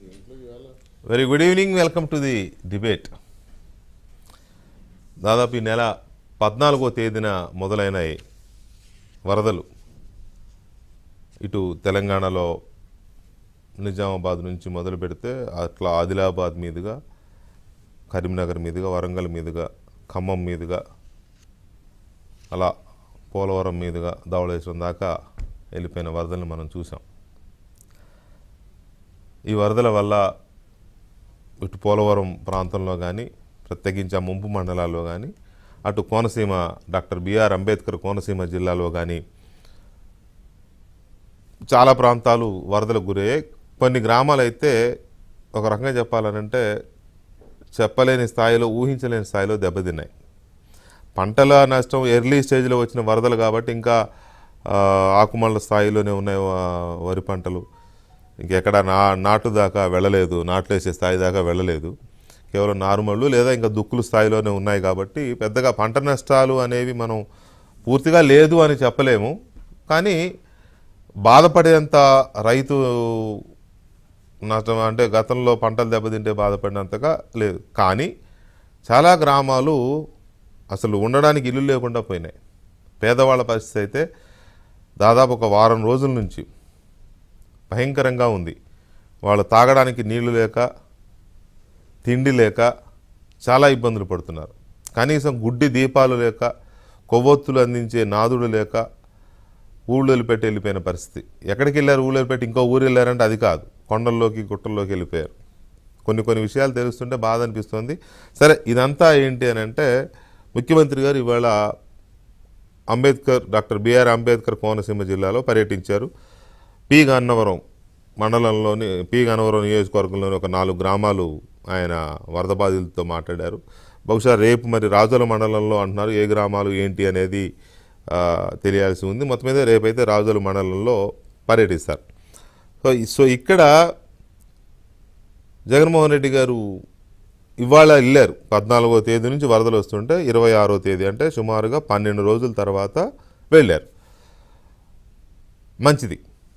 Very good evening welcome to the debate దాదాపు ఈ నెల పద్నాలుగో తేదీన మొదలైనాయి వరదలు ఇటు తెలంగాణలో నిజామాబాద్ నుంచి మొదలు పెడితే అట్లా ఆదిలాబాద్ మీదుగా కరీంనగర్ మీదుగా వరంగల్ మీదుగా ఖమ్మం మీదుగా అలా పోలవరం మీదుగా ధవళేశ్వరం దాకా వెళ్ళిపోయిన వరదలను మనం చూసాం ఈ వరదల వల్ల ఇటు పోలవరం ప్రాంతంలో కానీ ప్రత్యేకించి ఆ ముంపు మండలాల్లో కానీ అటు కోనసీమ డాక్టర్ బిఆర్ అంబేద్కర్ కోనసీమ జిల్లాలో కానీ చాలా ప్రాంతాలు వరదలకు గురయ్యాయి కొన్ని గ్రామాలు అయితే ఒక రకంగా చెప్పాలనంటే చెప్పలేని స్థాయిలో ఊహించలేని స్థాయిలో దెబ్బతిన్నాయి పంటల నష్టం ఎర్లీ స్టేజ్లో వచ్చిన వరదలు కాబట్టి ఇంకా ఆ, ఆకుమళ్ళ స్థాయిలోనే ఉన్నాయి వా- వరి పంటలు ఇంకెక్కడ నా నాటు దాకా వెళ్ళలేదు నాట్లేసే స్థాయి దాకా వెళ్ళలేదు కేవలం నారుమళ్ళు లేదా ఇంకా దుక్కులు స్థాయిలోనే ఉన్నాయి కాబట్టి పెద్దగా పంట నష్టాలు అనేవి మనం పూర్తిగా లేదు అని చెప్పలేము కానీ బాధపడేంత రైతు నష్టం అంటే గతంలో పంటలు దెబ్బతింటే బాధపడినంతగా లేదు కానీ చాలా గ్రామాలు అసలు ఉండడానికి ఇల్లు లేకుండా పోయినాయి పేదవాళ్ళ పరిస్థితి అయితే దాదాపు ఒక వారం రోజుల నుంచి భయంకరంగా ఉంది వాళ్ళు తాగడానికి నీళ్లు లేక తిండి లేక చాలా ఇబ్బందులు పడుతున్నారు కనీసం గుడ్డి దీపాలు లేక కొవ్వొత్తులు అందించే నాదుడు లేక ఊళ్ళో వెళ్ళిపెట్టి వెళ్ళిపోయిన పరిస్థితి ఎక్కడికి వెళ్ళారు ఊళ్ళో వెళ్ళిపెట్టి ఇంకో ఊరు వెళ్ళారంటే అది కాదు కొండల్లోకి గుట్టల్లోకి వెళ్ళిపోయారు కొన్ని కొన్ని విషయాలు తెలుస్తుంటే బాధ అనిపిస్తుంది సరే ఇదంతా ఏంటి అని అంటే ముఖ్యమంత్రి గారు ఇవాళ అంబేద్కర్ డాక్టర్ బిఆర్ అంబేద్కర్ కోనసీమ జిల్లాలో పర్యటించారు పి గన్నవరం మండలంలోని పి గన్నవరం నియోజకవర్గంలోని ఒక నాలుగు గ్రామాలు ఆయన వరద బాధితులతో మాట్లాడారు బహుశా రేపు మరి రాజుల మండలంలో అంటున్నారు ఏ గ్రామాలు ఏంటి అనేది ఆ, తెలియాల్సి ఉంది మొత్తం మీద రేపైతే రాజుల మండలంలో పర్యటిస్తారు సో ఈ- సో ఇక్కడ జగన్మోహన్ రెడ్డి గారు ఇవాళ వెళ్ళారు పద్నాలుగో తేదీ నుంచి వరదలు వస్తుంటే ఇరవై ఆరో తేదీ అంటే సుమారుగా పన్నెండు రోజుల తర్వాత వెళ్ళారు మంచిది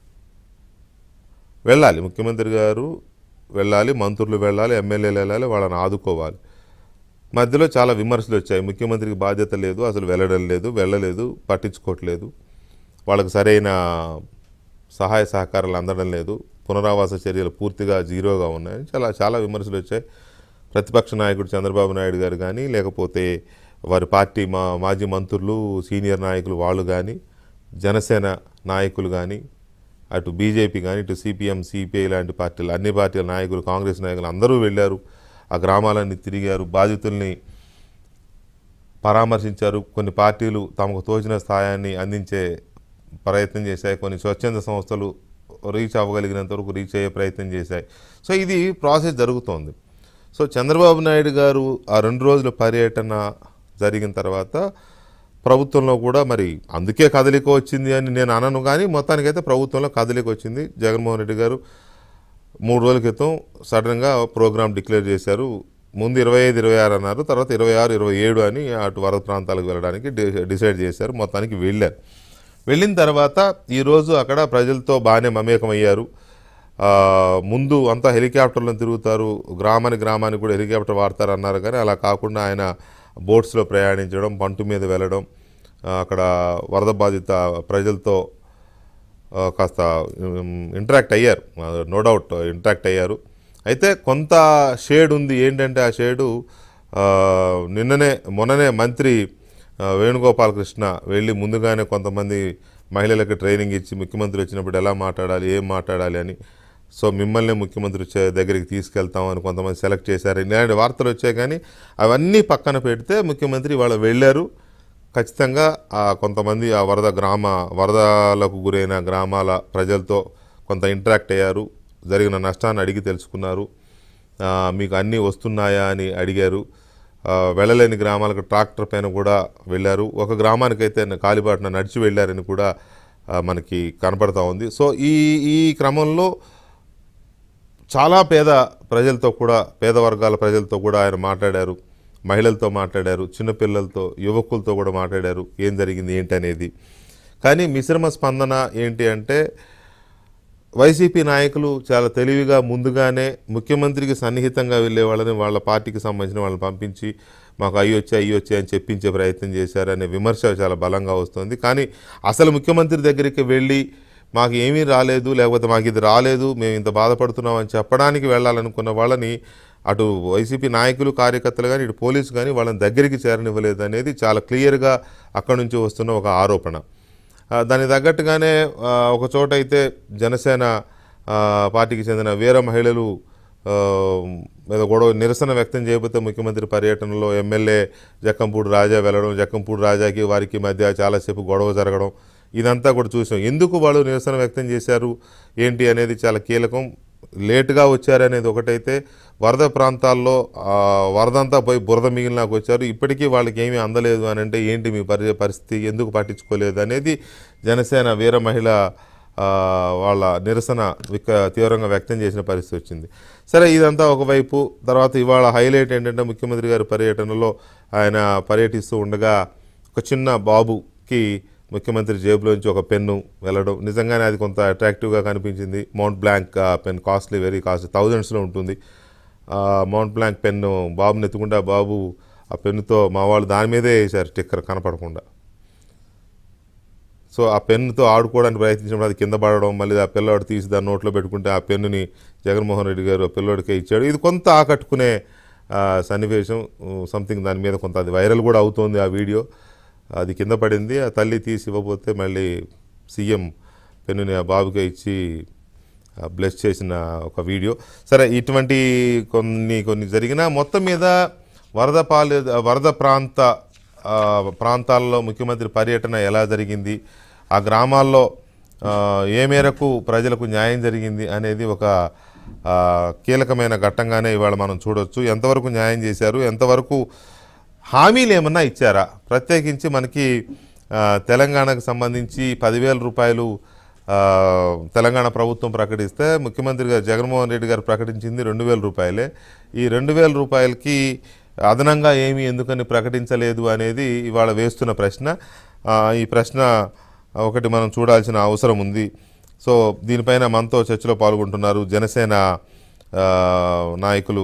వెళ్ళాలి ముఖ్యమంత్రి గారు వెళ్ళాలి మంత్రులు వెళ్ళాలి ఎమ్మెల్యేలు వెళ్ళాలి వాళ్ళని ఆదుకోవాలి మధ్యలో చాలా విమర్శలు వచ్చాయి ముఖ్యమంత్రికి బాధ్యత లేదు అసలు వెళ్ళడం లేదు వెళ్ళలేదు పట్టించుకోవట్లేదు వాళ్ళకి సరైన సహాయ సహకారాలు అందడం లేదు పునరావాస చర్యలు పూర్తిగా జీరోగా ఉన్నాయి చాలా చాలా విమర్శలు వచ్చాయి ప్రతిపక్ష నాయకుడు చంద్రబాబు నాయుడు గారు కానీ లేకపోతే వారి పార్టీ మా మాజీ మంత్రులు సీనియర్ నాయకులు వాళ్ళు కానీ జనసేన నాయకులు కానీ అటు బీజేపీ కానీ ఇటు సిపిఎం సిపిఐ లాంటి పార్టీలు అన్ని పార్టీల నాయకులు కాంగ్రెస్ నాయకులు అందరూ వెళ్ళారు ఆ గ్రామాలన్నీ తిరిగారు బాధితుల్ని పరామర్శించారు కొన్ని పార్టీలు తమకు తోచిన స్థాయాన్ని అందించే ప్రయత్నం చేశాయి కొన్ని స్వచ్ఛంద సంస్థలు రీచ్ అవ్వగలిగినంత వరకు రీచ్ అయ్యే ప్రయత్నం చేశాయి సో ఇది ప్రాసెస్ జరుగుతోంది సో చంద్రబాబు నాయుడు గారు ఆ రెండు రోజుల పర్యటన జరిగిన తర్వాత ప్రభుత్వంలో కూడా మరి అందుకే కదలిక వచ్చింది అని నేను అనను కానీ మొత్తానికైతే ప్రభుత్వంలో కదలిక వచ్చింది జగన్మోహన్ రెడ్డి గారు మూడు రోజుల క్రితం సడన్గా ప్రోగ్రామ్ డిక్లేర్ చేశారు ముందు ఇరవై ఐదు ఇరవై ఆరు అన్నారు తర్వాత ఇరవై ఆరు ఇరవై ఏడు అని అటు వరద ప్రాంతాలకు వెళ్ళడానికి డి- డిసైడ్ చేశారు మొత్తానికి వెళ్ళారు వెళ్ళిన తర్వాత ఈరోజు అక్కడ ప్రజలతో బాగానే మమేకమయ్యారు ఆ, ముందు అంతా హెలికాప్టర్లో తిరుగుతారు గ్రామానికి గ్రామానికి కూడా హెలికాప్టర్ వాడతారు అన్నారు కానీ అలా కాకుండా ఆయన బోట్స్లో ప్రయాణించడం పంటు మీద వెళ్ళడం ఆ, అక్కడ వరద బాధిత ప్రజలతో ఆ, కాస్త ఇంటరాక్ట్ అయ్యారు నో డౌట్ ఇంటరాక్ట్ అయ్యారు అయితే కొంత షేడ్ ఉంది ఏంటంటే ఆ షేడు ఆ, నిన్ననే మొన్ననే మంత్రి ఆ, వేణుగోపాలకృష్ణ వెళ్ళి ముందుగానే కొంతమంది మహిళలకు ట్రైనింగ్ ఇచ్చి ముఖ్యమంత్రి వచ్చినప్పుడు ఎలా మాట్లాడాలి ఏం మాట్లాడాలి అని సో మిమ్మల్ని ముఖ్యమంత్రి వచ్చే దగ్గరికి తీసుకెళ్తాం అని కొంతమంది సెలెక్ట్ చేశారు ఇలాంటి వార్తలు వచ్చాయి కానీ అవన్నీ పక్కన పెడితే ముఖ్యమంత్రి వాళ్ళు వెళ్ళారు ఖచ్చితంగా ఆ కొంతమంది ఆ వరద గ్రామ వరదలకు గురైన గ్రామాల ప్రజలతో కొంత ఇంటరాక్ట్ అయ్యారు జరిగిన నష్టాన్ని అడిగి తెలుసుకున్నారు ఆ, మీకు అన్నీ వస్తున్నాయా అని అడిగారు ఆ, వెళ్ళలేని గ్రామాలకు ట్రాక్టర్ పైన కూడా వెళ్ళారు ఒక గ్రామానికైతే కాలిబాటున నడిచి వెళ్ళారని కూడా ఆ, మనకి కనపడతా ఉంది సో ఈ ఈ క్రమంలో చాలా పేద ప్రజలతో కూడా పేద వర్గాల ప్రజలతో కూడా ఆయన మాట్లాడారు మహిళలతో మాట్లాడారు చిన్నపిల్లలతో యువకులతో కూడా మాట్లాడారు ఏం జరిగింది ఏంటి అనేది కానీ మిశ్రమ స్పందన ఏంటి అంటే వైసీపీ నాయకులు చాలా తెలివిగా ముందుగానే ముఖ్యమంత్రికి సన్నిహితంగా వెళ్ళే వాళ్ళని వాళ్ళ పార్టీకి సంబంధించిన వాళ్ళని పంపించి మాకు అయ్యి వచ్చి అయ్యి వచ్చి అని చెప్పించే ప్రయత్నం చేశారనే విమర్శ చాలా బలంగా వస్తుంది కానీ అసలు ముఖ్యమంత్రి దగ్గరికి వెళ్ళి మాకు ఏమీ రాలేదు లేకపోతే మాకు ఇది రాలేదు మేము ఇంత బాధపడుతున్నాం అని చెప్పడానికి వెళ్ళాలనుకున్న వాళ్ళని అటు వైసీపీ నాయకులు కార్యకర్తలు కానీ ఇటు పోలీసు కానీ వాళ్ళని దగ్గరికి చేరనివ్వలేదు అనేది చాలా క్లియర్గా అక్కడి నుంచి వస్తున్న ఒక ఆరోపణ ఆ, దానికి తగ్గట్టుగానే ఆ, ఒక చోట అయితే జనసేన ఆ, పార్టీకి చెందిన వీర మహిళలు ఆ, మీద గొడవ నిరసన వ్యక్తం చేయబోతే ముఖ్యమంత్రి పర్యటనలో ఎమ్మెల్యే జక్కంపూడి రాజా వెళ్ళడం జక్కంపూడి రాజాకి వారికి మధ్య చాలాసేపు గొడవ జరగడం ఇదంతా కూడా చూసాం ఎందుకు వాళ్ళు నిరసన వ్యక్తం చేశారు ఏంటి అనేది చాలా కీలకం లేటుగా వచ్చారనేది ఒకటైతే వరద ప్రాంతాల్లో ఆ, వరదంతా పోయి బురద మిగిలినాకు వచ్చారు ఇప్పటికీ వాళ్ళకి ఏమీ అందలేదు అని అంటే ఏంటి మీ పరి పరిస్థితి ఎందుకు పట్టించుకోలేదు అనేది జనసేన వీర మహిళ ఆ, వాళ్ళ నిరసన విక తీవ్రంగా వ్యక్తం చేసిన పరిస్థితి వచ్చింది సరే ఇదంతా ఒకవైపు తర్వాత ఇవాళ హైలైట్ ఏంటంటే ముఖ్యమంత్రి గారి పర్యటనలో ఆయన పర్యటిస్తూ ఉండగా ఒక చిన్న బాబుకి ముఖ్యమంత్రి జేబులోంచి ఒక పెన్ను వెళ్ళడం నిజంగానే అది కొంత అట్రాక్టివ్గా కనిపించింది మౌంట్ బ్లాంక్ ఆ పెన్ కాస్ట్లీ వెరీ కాస్ట్లీ థౌజండ్స్లో ఉంటుంది ఆ మౌంట్ బ్లాంక్ పెన్ను బాబుని ఎత్తుకుంటే ఆ బాబు ఆ పెన్నుతో మా వాళ్ళు దాని మీదే వేశారు స్టిక్కర్ కనపడకుండా సో ఆ పెన్నుతో ఆడుకోవడానికి ప్రయత్నించినప్పుడు అది కింద పడడం మళ్ళీ ఆ పిల్లోడు తీసి దాన్ని నోట్లో పెట్టుకుంటే ఆ పెన్నుని జగన్మోహన్ రెడ్డి గారు ఆ పిల్లోడికే ఇచ్చాడు ఇది కొంత ఆకట్టుకునే ఆ, సన్నివేశం సంథింగ్ దాని మీద కొంత అది వైరల్ కూడా అవుతోంది ఆ వీడియో అది కింద పడింది ఆ తల్లి తీసి ఇవ్వబోతే మళ్ళీ సీఎం పెన్నుని ఆ బాబుకే ఇచ్చి బ్లెస్ చేసిన ఒక వీడియో సరే ఇటువంటి కొన్ని కొన్ని జరిగిన మొత్తం మీద వరద పాలు వరద ప్రాంత ఆ, ప్రాంతాల్లో ముఖ్యమంత్రి పర్యటన ఎలా జరిగింది ఆ గ్రామాల్లో ఆ, ఏ మేరకు ప్రజలకు న్యాయం జరిగింది అనేది ఒక ఆ, కీలకమైన ఘట్టంగానే ఇవాళ మనం చూడొచ్చు ఎంతవరకు న్యాయం చేశారు ఎంతవరకు హామీలు ఏమన్నా ఇచ్చారా ప్రత్యేకించి మనకి ఆ, తెలంగాణకు సంబంధించి పదివేల రూపాయలు ఆ, తెలంగాణ ప్రభుత్వం ప్రకటిస్తే ముఖ్యమంత్రి గారు జగన్మోహన్ రెడ్డి గారు ప్రకటించింది రెండు వేల రూపాయలే ఈ రెండు వేల రూపాయలకి అదనంగా ఏమీ ఎందుకని ప్రకటించలేదు అనేది ఇవాళ వేస్తున్న ప్రశ్న ఆ, ఈ ప్రశ్న ఒకటి మనం చూడాల్సిన అవసరం ఉంది సో దీనిపైన మనతో చర్చలో పాల్గొంటున్నారు జనసేన ఆ, నాయకులు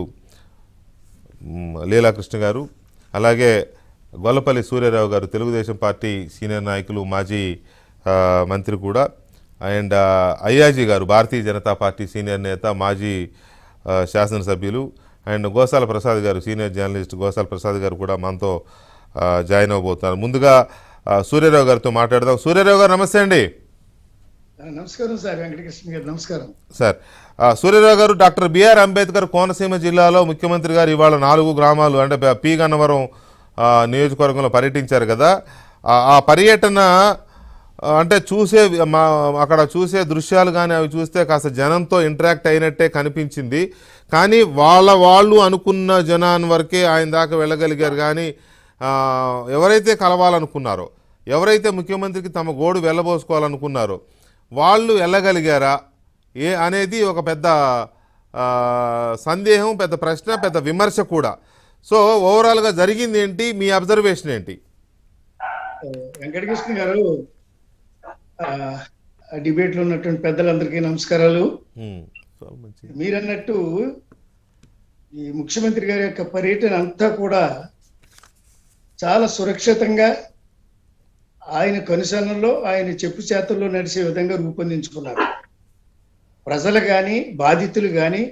మ్, లీలాకృష్ణ గారు అలాగే గొల్లపల్లి సూర్యారావు గారు తెలుగుదేశం పార్టీ సీనియర్ నాయకులు మాజీ ఆ, మంత్రి కూడా అండ్ ఆ, అయ్యాజీ గారు భారతీయ జనతా పార్టీ సీనియర్ నేత మాజీ ఆ, శాసనసభ్యులు అండ్ గోసాల ప్రసాద్ గారు సీనియర్ జర్నలిస్ట్ గోసాల ప్రసాద్ గారు కూడా మనతో ఆ, జాయిన్ అవబోతున్నారు ముందుగా ఆ, సూర్యారావు గారితో మాట్లాడదాం సూర్యారావు గారు నమస్తే అండి ఆ, నమస్కారం సార్ వెంకటకృష్ణ గారు నమస్కారం సార్ ఆ, సూర్యరావు గారు డాక్టర్ బిఆర్ అంబేద్కర్ కోనసీమ జిల్లాలో ముఖ్యమంత్రి గారు ఇవాళ నాలుగు గ్రామాలు అంటే ప- పి గన్నవరం ఆ, నియోజకవర్గంలో పర్యటించారు కదా ఆ ఆ పర్యటన ఆ, అంటే చూసే వి- మా అక్కడ చూసే దృశ్యాలు కానీ అవి చూస్తే కాస్త జనంతో ఇంటరాక్ట్ అయినట్టే కనిపించింది కానీ వాళ్ళ వాళ్ళు అనుకున్న జనాన్ని వరకే ఆయన దాకా వెళ్ళగలిగారు కానీ ఆ, ఎవరైతే కలవాలనుకున్నారో ఎవరైతే ముఖ్యమంత్రికి తమ గోడు వెళ్ళబోసుకోవాలనుకున్నారో వాళ్ళు వెళ్ళగలిగారా ఏ అనేది ఒక పెద్ద ఆ, సందేహం పెద్ద ప్రశ్న పెద్ద విమర్శ కూడా సో ఓవరాల్గా జరిగింది ఏంటి మీ అబ్జర్వేషన్ ఏంటి ఆ, వెంకటకృష్ణ గారు ఆ, ఆ డిబేట్ లో ఉన్నటువంటి పెద్దలందరికీ నమస్కారాలు ఉమ్, చాలా మంచిది. మీరన్నట్టు ఈ ముఖ్యమంత్రి గారి యొక్క పర్యటన అంతా కూడా చాలా సురక్షితంగా ఆయన కనుసరణలో ఆయన చెప్పు చేతుల్లో నడిచే విధంగా రూపొందించుకున్నారు ప్రజలు కానీ బాధితులు కానీ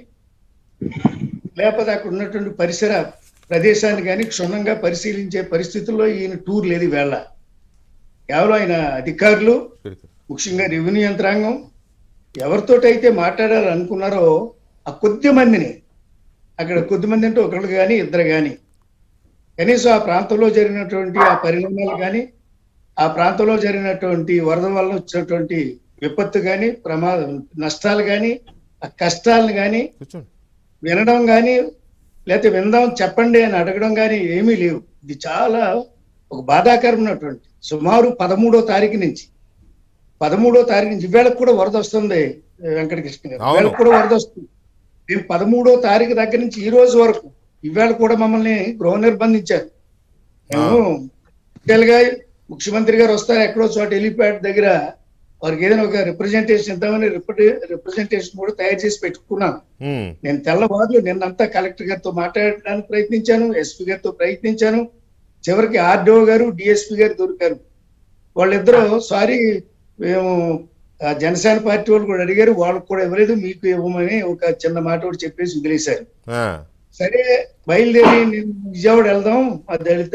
లేకపోతే అక్కడ ఉన్నటువంటి పరిసర ప్రదేశాన్ని కానీ క్షుణ్ణంగా పరిశీలించే పరిస్థితుల్లో ఈయన టూర్ లేదు వేళ కేవలం ఆయన అధికారులు ముఖ్యంగా రెవెన్యూ యంత్రాంగం ఎవరితోటైతే మాట్లాడాలనుకున్నారో ఆ కొద్ది మందిని అక్కడ కొద్ది మంది అంటే ఒకళ్ళు కానీ ఇద్దరు కానీ కనీసం ఆ ప్రాంతంలో జరిగినటువంటి ఆ పరిణామాలు కానీ ఆ ప్రాంతంలో జరిగినటువంటి వరద వల్ల వచ్చినటువంటి విపత్తు కానీ ప్రమాద నష్టాలు కానీ ఆ కష్టాలను కానీ కూర్చోండి వినడం కానీ లేకపోతే విందాం చెప్పండి అని అడగడం కానీ ఏమీ లేవు ఇది చాలా ఒక బాధాకరమైనటువంటి సుమారు పదమూడో తారీఖు నుంచి పదమూడో తారీఖు నుంచి ఇవాళకు కూడా వరద వస్తుంది వెంకటకృష్ణ గారు అవును. ఇవాళ కూడా వరద వస్తుంది మేము పదమూడో తారీఖు దగ్గర నుంచి ఈ రోజు వరకు ఇవాళ కూడా మమ్మల్ని గృహ నిర్బంధించారు మేము యాక్చువల్ గా ముఖ్యమంత్రి గారు వస్తారు ఎక్కడో చోట హెలిప్యాడ్ దగ్గర వారికి ఏదైనా ఒక రిప్రజెంటేషన్ ఇద్దామని రిప్రజెంటేషన్ కూడా తయారు చేసి పెట్టుకున్నాను ఉమ్, నేను తెల్లవారు నిన్నంతా కలెక్టర్ గారితో మాట్లాడడానికి ప్రయత్నించాను ఎస్పీ గారితో ప్రయత్నించాను చివరికి ఆర్డీఓ గారు డిఎస్పీ గారు దొరికారు వాళ్ళిద్దరూ సారీ మేము ఆ, జనసేన పార్టీ వాళ్ళు కూడా అడిగారు వాళ్ళకు కూడా ఇవ్వలేదు మీకు ఇవ్వమని ఒక చిన్న మాట కూడా చెప్పేసి వదిలేశారు ఆ, సరే బయలుదేరి నేను విజయవాడ వెళ్దాం ఆ దళిత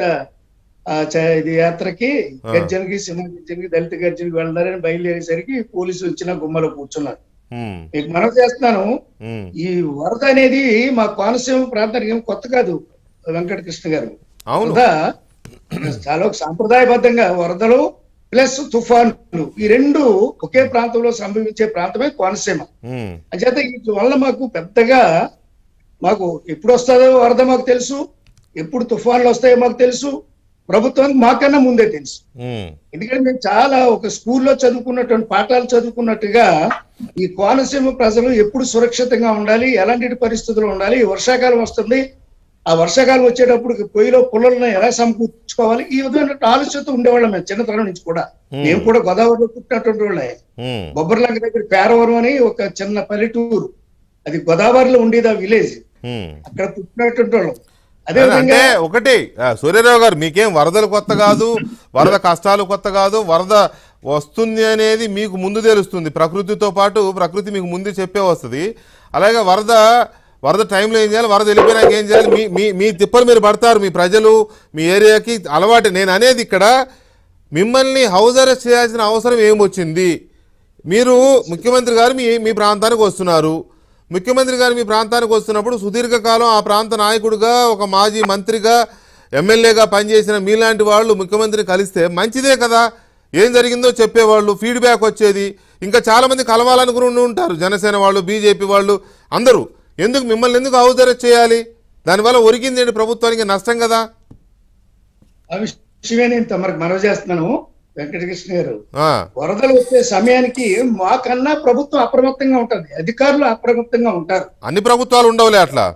ఆ చ- ఇది యాత్రకి ఆ. గర్జనకి సింహ గర్జనకి దళిత గర్జనకి వెళ్తారని బయలుదేరేసరికి పోలీసులు వచ్చిన గుమ్మలో కూర్చున్నారు ఉమ్, మీకు మనం చేస్తున్నాను ఉమ్, ఈ వరద అనేది మా కోనసీమ ప్రాంతానికి ఏం కొత్త కాదు వెంకటకృష్ణ గారు అవును వరద చాలా ఒక సాంప్రదాయబద్ధంగా వరదలు ప్లస్ తుఫాన్లు ఈ రెండు ఒకే ప్రాంతంలో సంభవించే ప్రాంతమే కోనసీమ ఉమ్, అంచేత వీటి వల్ల మాకు పెద్దగా మాకు ఎప్పుడు వస్తుందో వరద మాకు తెలుసు ఎప్పుడు తుఫాన్లు వస్తాయో మాకు తెలుసు ప్రభుత్వానికి మాకన్నా ముందే తెలుసు ఉమ్, ఎందుకంటే మేము చాలా ఒక స్కూల్లో చదువుకున్నటువంటి పాఠాలు చదువుకున్నట్టుగా ఈ కోనసీమ ప్రజలు ఎప్పుడు సురక్షితంగా ఉండాలి ఎలాంటి పరిస్థితులు ఉండాలి ఈ వర్షాకాలం వస్తుంది ఆ వర్షాకాలం వచ్చేటప్పుడు పొయ్యిలో పుల్లలను ఎలా సమకూర్చుకోవాలి ఈ విధమైన ఆలోచనతో ఉండేవాళ్ళం మేము చిన్నతనం నుంచి కూడా మేము కూడా గోదావరిలో పుట్టినటువంటి వాళ్ళే ఉమ్, బొబ్బర్లంక దగ్గర పేరవరం అని ఒక చిన్న పల్లెటూరు అది గోదావరిలో ఉండేది ఆ విలేజ్ ఉమ్. అక్కడ పుట్టినటువంటి వాళ్ళం అదే అంటే విధంగా ఒకటి ఆ, సూర్యారావు గారు మీకేం వరదలు కొత్త కాదు వరద కష్టాలు కొత్త కాదు వరద వస్తుంది అనేది మీకు ముందు తెలుస్తుంది ప్రకృతితో పాటు ప్రకృతి మీకు ముందు చెప్పే వస్తుంది అలాగే వరద వరద టైంలో ఏం చేయాలి వరద వెళ్ళిపోయినాక ఏం చేయాలి మీ మీ మీ తిప్పలు మీరు పడతారు మీ ప్రజలు మీ ఏరియాకి అలవాటు నేను అనేది ఇక్కడ మిమ్మల్ని హౌస్ అరెస్ట్ చేయాల్సిన అవసరం ఏమొచ్చింది మీరు ముఖ్యమంత్రి గారు మీ మీ ప్రాంతానికి వస్తున్నారు ముఖ్యమంత్రి గారు మీ ప్రాంతానికి వస్తున్నప్పుడు సుదీర్ఘకాలం ఆ ప్రాంత నాయకుడిగా ఒక మాజీ మంత్రిగా ఎమ్మెల్యేగా పనిచేసిన మీలాంటి వాళ్ళు ముఖ్యమంత్రిని కలిస్తే మంచిదే కదా ఏం జరిగిందో చెప్పేవాళ్ళు ఫీడ్బ్యాక్ వచ్చేది ఇంకా చాలామంది కలవాలనుకుని ఉండి ఉంటారు జనసేన వాళ్ళు బీజేపీ వాళ్ళు అందరూ ఎందుకు మిమ్మల్ని ఎందుకు హౌస్ అరెస్ట్ చేయాలి దానివల్ల ఒరిగింది ఏంటి ప్రభుత్వానికి నష్టం కదా ఆ విషయమే నేను తమరికి మనవి చేస్తున్నాను వెంకటకృష్ణ గారు ఆ, వరదలు వచ్చే సమయానికి మాకన్నా ప్రభుత్వం అప్రమత్తంగా ఉంటుంది అధికారులు అప్రమత్తంగా ఉంటారు అన్ని ప్రభుత్వాలు ఉండవులే అట్లా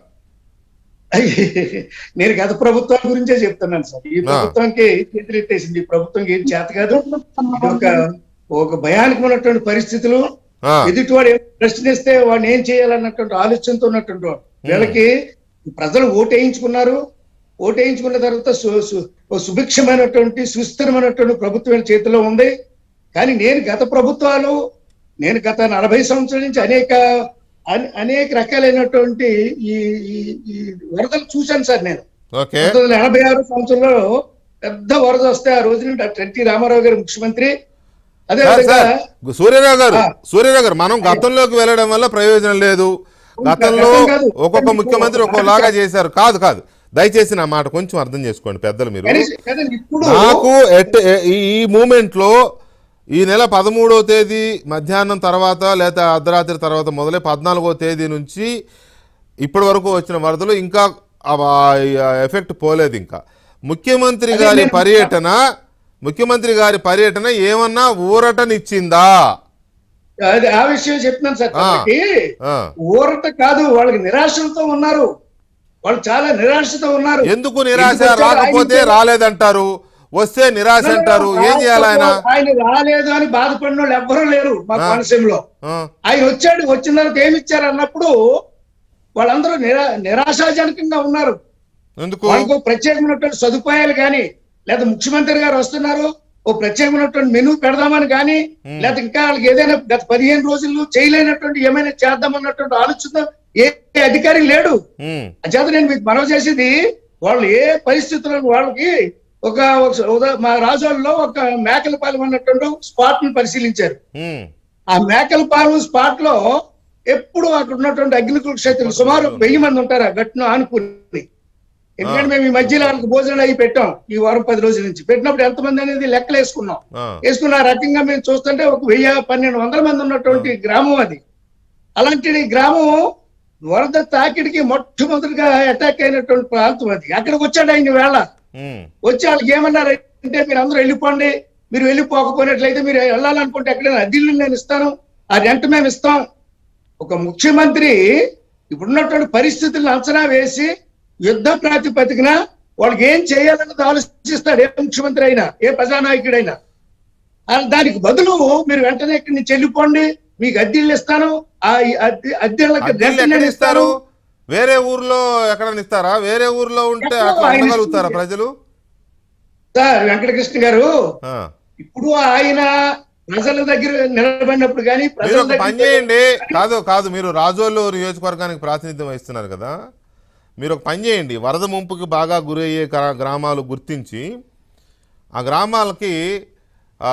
నేను గత ప్రభుత్వాల గురించే చెప్తున్నాను సార్ ఈ ప్రభుత్వానికి చేతులెత్తేసింది ఈ ప్రభుత్వంకి ఏం చేత కాదు ఇది ఒక ఒక భయానకమైనటువంటి పరిస్థితులు ఆ, ఎదుటివాడు ఏం ప్రశ్నిస్తే వాడిని ఏం చేయాలన్నటువంటి ఆలోచనతో ఉన్నటువంటి వాడు వీళ్ళకి ప్రజలు ఓటేయించుకున్నారు ఓటేయించుకున్న తర్వాత సు- సు- ఓ సుభిక్షమైనటువంటి సుస్థిరమైనటువంటి ప్రభుత్వం వీళ్ళ చేతిలో ఉంది కానీ నేను గత ప్రభుత్వాలు నేను గత నలభై సంవత్సరాల నుంచి అనేక అనే- అనేక రకాలైనటువంటి ఈ ఈ- ఈ వరదలు చూశాను సార్ నేను ఓకే పంతొమ్మిది వందల ఎనభై ఆరు సంవత్సరంలో పెద్ద వరద వస్తే ఆ రోజు డాక్టర్ ఎన్టీ రామారావు గారు ముఖ్యమంత్రి అదే సార్, విధంగా సార్, సూర్యరావు గారు ఆ. సూర్యరావు గారు మనం గతంలోకి వెళ్ళడం వల్ల ప్రయోజనం లేదు గతంలో గతం కాదు. ఒక్కొక్క ముఖ్యమంత్రి ఒక్కోలాగా చేశారు కాదు కాదు దయచేసి నా మాట కొంచెం అర్థం చేసుకోండి పెద్దలు మీరు కనీసం- కనీసం ఇప్పుడు నాకు ఎట్ ఈ- ఈ మూమెంట్ లో ఈ నెల పదమూడో తేదీ మధ్యాహ్నం తర్వాత లేదా అర్ధరాత్రి తర్వాత మొదలై పద్నాలుగో తేదీ నుంచి ఇప్పటి వరకు వచ్చిన వరదలు ఇంకా ఎఫెక్ట్ పోలేదు ఇంకా ముఖ్యమంత్రి అదే గారి నేను- పర్యటన ముఖ్యమంత్రి గారి పర్యటన ఏమన్నా ఊరటనిచ్చిందా అది ఆ విషయం చెప్తున్నాను సార్ ఆ. కాబట్టి ఆ. ఊరట కాదు వాళ్ళకి నిరాశలతో ఉన్నారు వాళ్ళు చాలా నిరాశతో ఉన్నారు ఎందుకు నిరాశ ఎందుకు వచ్చారు? రాకపోతే ఆయన- రాలేదంటారు వస్తే నిరాశ అంటారు ఏం చేయాలి ఆయన ఆయన రాలేదు అని బాధపడిన వాళ్ళు ఎవ్వరూ లేరు మా ఆ. కోనసీమలో ఆ, ఆయన వచ్చాడు వచ్చిన తర్వాత ఏమి ఇచ్చారు అన్నప్పుడు వాళ్ళందరూ నిరా నిరాశాజనకంగా ఉన్నారు ఎందుకు వాళ్ళకు ప్రత్యేకమైనటువంటి సదుపాయాలు కానీ లేదా ముఖ్యమంత్రి గారు వస్తున్నారు ఓ ప్రత్యేకమైనటువంటి మెనూ పెడదామని కానీ లేదా ఇంకా వాళ్ళకి ఏదైనా గత పదిహేను రోజుల్లో చేయలేనటువంటి ఏమైనా చేద్దామన్నటువంటి ఆలోచన ఏ ఏ అధికారి లేడు ఉమ్, చేత నేను మీకు మనవి చేసేది వాళ్ళు ఏ పరిస్థితుల్లో వాళ్ళకి ఒక ఒక ఉదా- మా రాజోల్లో ఒక మేకలపాలెం అన్నటువంటి స్పాట్ ని పరిశీలించారు ఉమ్, ఆ మేకలపాలెం స్పాట్ లో ఎప్పుడు అక్కడ ఉన్నటువంటి అగ్నికుల క్షేత్రులు సుమారు వెయ్యి మంది ఉంటారు ఆ గట్టును ఆనుకుని ఎందుకంటే మేము ఈ మధ్యలో వాళ్ళకి భోజనాలు అవి పెట్టాం ఈ వారం పది రోజుల నుంచి పెట్టినప్పుడు ఎంతమంది అనేది లెక్కలు వేసుకున్నాం ఆ, వేసుకున్న ఆ రకంగా మేము చూస్తుంటే ఒక వెయ్యి పన్నెండు వందల మంది ఉన్నటువంటి గ్రామం అది అలాంటి గ్రామం వరద తాకిడికి మొట్టమొదటిగా అటాక్ అయినటువంటి ప్రాంతం అది అక్కడికి వచ్చాడు ఆయన వేళ ఉమ్, వచ్చి వాళ్ళకి ఏమన్నారు అంటే మీరు అందరూ వెళ్ళిపోండి మీరు వెళ్ళిపోకపోయినట్లయితే మీరు వెళ్ళాలనుకుంటే ఎక్కడైనా అద్దెలు నేను ఇస్తాను ఆ రెంట్ మేము ఇస్తాం ఒక ముఖ్యమంత్రి ఇప్పుడున్నటువంటి పరిస్థితులను అంచనా వేసి యుద్ధ ప్రాతిపదికన వాళ్ళకి ఏం చేయాలన్నది ఆలోచిస్తాడు ఏ ముఖ్యమంత్రి అయినా ఏ ప్రజానాయకుడైనా ఆ దానికి బదులు మీరు వెంటనే ఇక్కడి నుంచి వెళ్ళిపోండి మీకు అద్దెళ్ళు ఇస్తాను ఆ అద్దె అద్దెళ్ళకి అద్దెలు రెంట్ ఎక్కడ నేను ఇస్తారు ఇస్తాను వేరే ఊర్లో ఎక్కడైనా ఇస్తారా వేరే ఊర్లో ఉంటే ఎక్కడో అట్లా ఆయన ఉండగలుగుతారా ఇస్తుంది. ప్రజలు సార్ వెంకటకృష్ణ గారు ఆ. ఇప్పుడు ఆయన ప్రజల దగ్గర నిలబడినప్పుడు కానీ మీరు ప్రజల ఒక పని దగ్గర చేయండి కాదు కాదు మీరు రాజోలు నియోజకవర్గానికి ప్రాతినిధ్యం వహిస్తున్నారు కదా మీరు ఒక పని చేయండి వరద ముంపుకి బాగా గురయ్యే గ్రా- గ్రామాలు గుర్తించి ఆ గ్రామాలకి ఆ,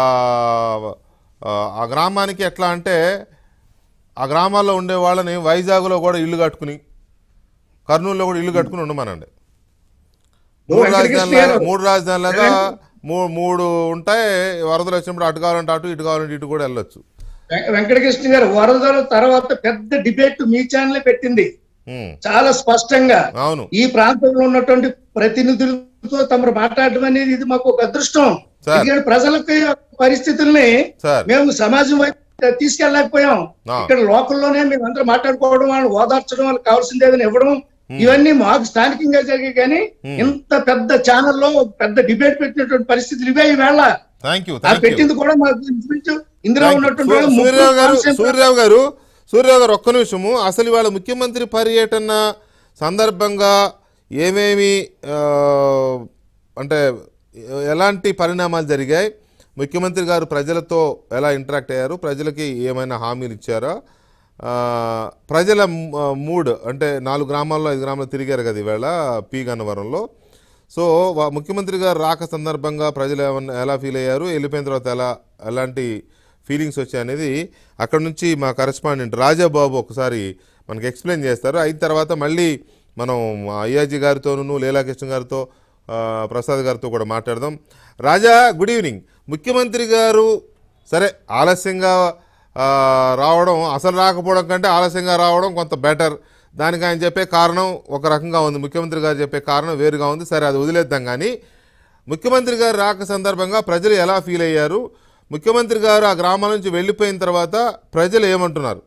ఆ, ఆ గ్రామానికి ఎట్లా అంటే ఆ గ్రామాల్లో ఉండే వాళ్ళని వైజాగ్లో కూడా ఇల్లు కట్టుకుని కర్నూలులో కూడా ఇల్లు కట్టుకుని ఉండమనండి మూడు వెంకటకృష్ణ రాజధానుల గారు, మూడు రాజధానులుగా మూ- మూడు ఉంటాయి వరదలు వచ్చినప్పుడు అటు కావాలంటే అటు ఇటు కావాలంటే ఇటు కూడా వెళ్ళొచ్చు వెం- వెంకటకృష్ణ గారు వరదల తర్వాత పెద్ద డిబేట్ మీ ఛానల్ పెట్టింది ఉమ్, చాలా స్పష్టంగా అవును ఈ ప్రాంతంలో ఉన్నటువంటి ప్రతినిధులతో తమరు మాట్లాడడం అనేది ఇది మాకు ఒక అదృష్టం సార్. ఎందుకంటే ప్రజలకి పరిస్థితుల్ని సార్ మేము సమాజం వైపు తీసుకెళ్ళలేకపోయాం ఆ. ఇక్కడ లోకల్లోనే మేము అందరూ మాట్లాడుకోవడం వాళ్ళని ఓదార్చడం వాళ్ళకి కావాల్సింది ఏదైనా ఇవ్వడం ఇవన్నీ మాకు స్థానికంగా జరిగాయి కానీ ఇంత పెద్ద ఛానల్లో పెద్ద డిబేట్ పెట్టినటువంటి పరిస్థితులు ఇవే ఈవేళ థ్యాంక్ యూ ఆ థ్యాంక్ యూ పెట్టింది కూడా మాకు ఇంచుమించు ఇందులో థాంక్ యూ. ఉన్నటువంటి సూ- వాళ్ళు ముగ్గురు సూర్యరావు గారు కాన్సెప్ట్ సూర్యరావు గారు సూర్యరావు గారు ఒక్క నిమిషము అసలు ఇవాళ ముఖ్యమంత్రి పర్యటన సందర్భంగా ఏమేమి ఆ, అంటే ఎలాంటి పరిణామాలు జరిగాయి ముఖ్యమంత్రి గారు ప్రజలతో ఎలా ఇంటరాక్ట్ అయ్యారు ప్రజలకి ఏమైనా హామీలు ఇచ్చారా ఆ, ప్రజల మ్- మూడ్ అంటే నాలుగు గ్రామాల్లో ఐదు గ్రామాల్లో తిరిగారు కదా ఈవేళ పి గన్నవరంలో సో వా- ముఖ్యమంత్రి గారు రాక సందర్భంగా ప్రజలు ఏమన్నా ఎలా ఫీల్ అయ్యారు వెళ్ళిపోయిన తర్వాత ఎలా ఎలాంటి ఫీలింగ్స్ వచ్చాయి అనేది అక్కడ నుంచి మా కరెస్పాండెంట్ రాజాబాబు ఒకసారి మనకి ఎక్స్ప్లెయిన్ చేస్తారు అయిన తర్వాత మళ్ళీ మనం అయ్యాజీ గారితోనూ లీలాకృష్ణ గారితో ఆ, ప్రసాద్ గారితో కూడా మాట్లాడదాం రాజా గుడ్ ఈవినింగ్ ముఖ్యమంత్రి గారు సరే ఆలస్యంగా ఆ, రావడం అసలు రాకపోవడం కంటే ఆలస్యంగా రావడం కొంత బెటర్ దానికి ఆయన చెప్పే కారణం ఒక రకంగా ఉంది ముఖ్యమంత్రి గారు చెప్పే కారణం వేరుగా ఉంది సరే అది వదిలేద్దాం కానీ ముఖ్యమంత్రి గారు రాక సందర్భంగా ప్రజలు ఎలా ఫీల్ అయ్యారు ముఖ్యమంత్రి గారు ఆ గ్రామం నుంచి వెళ్ళిపోయిన తర్వాత ప్రజలు ఏమంటున్నారు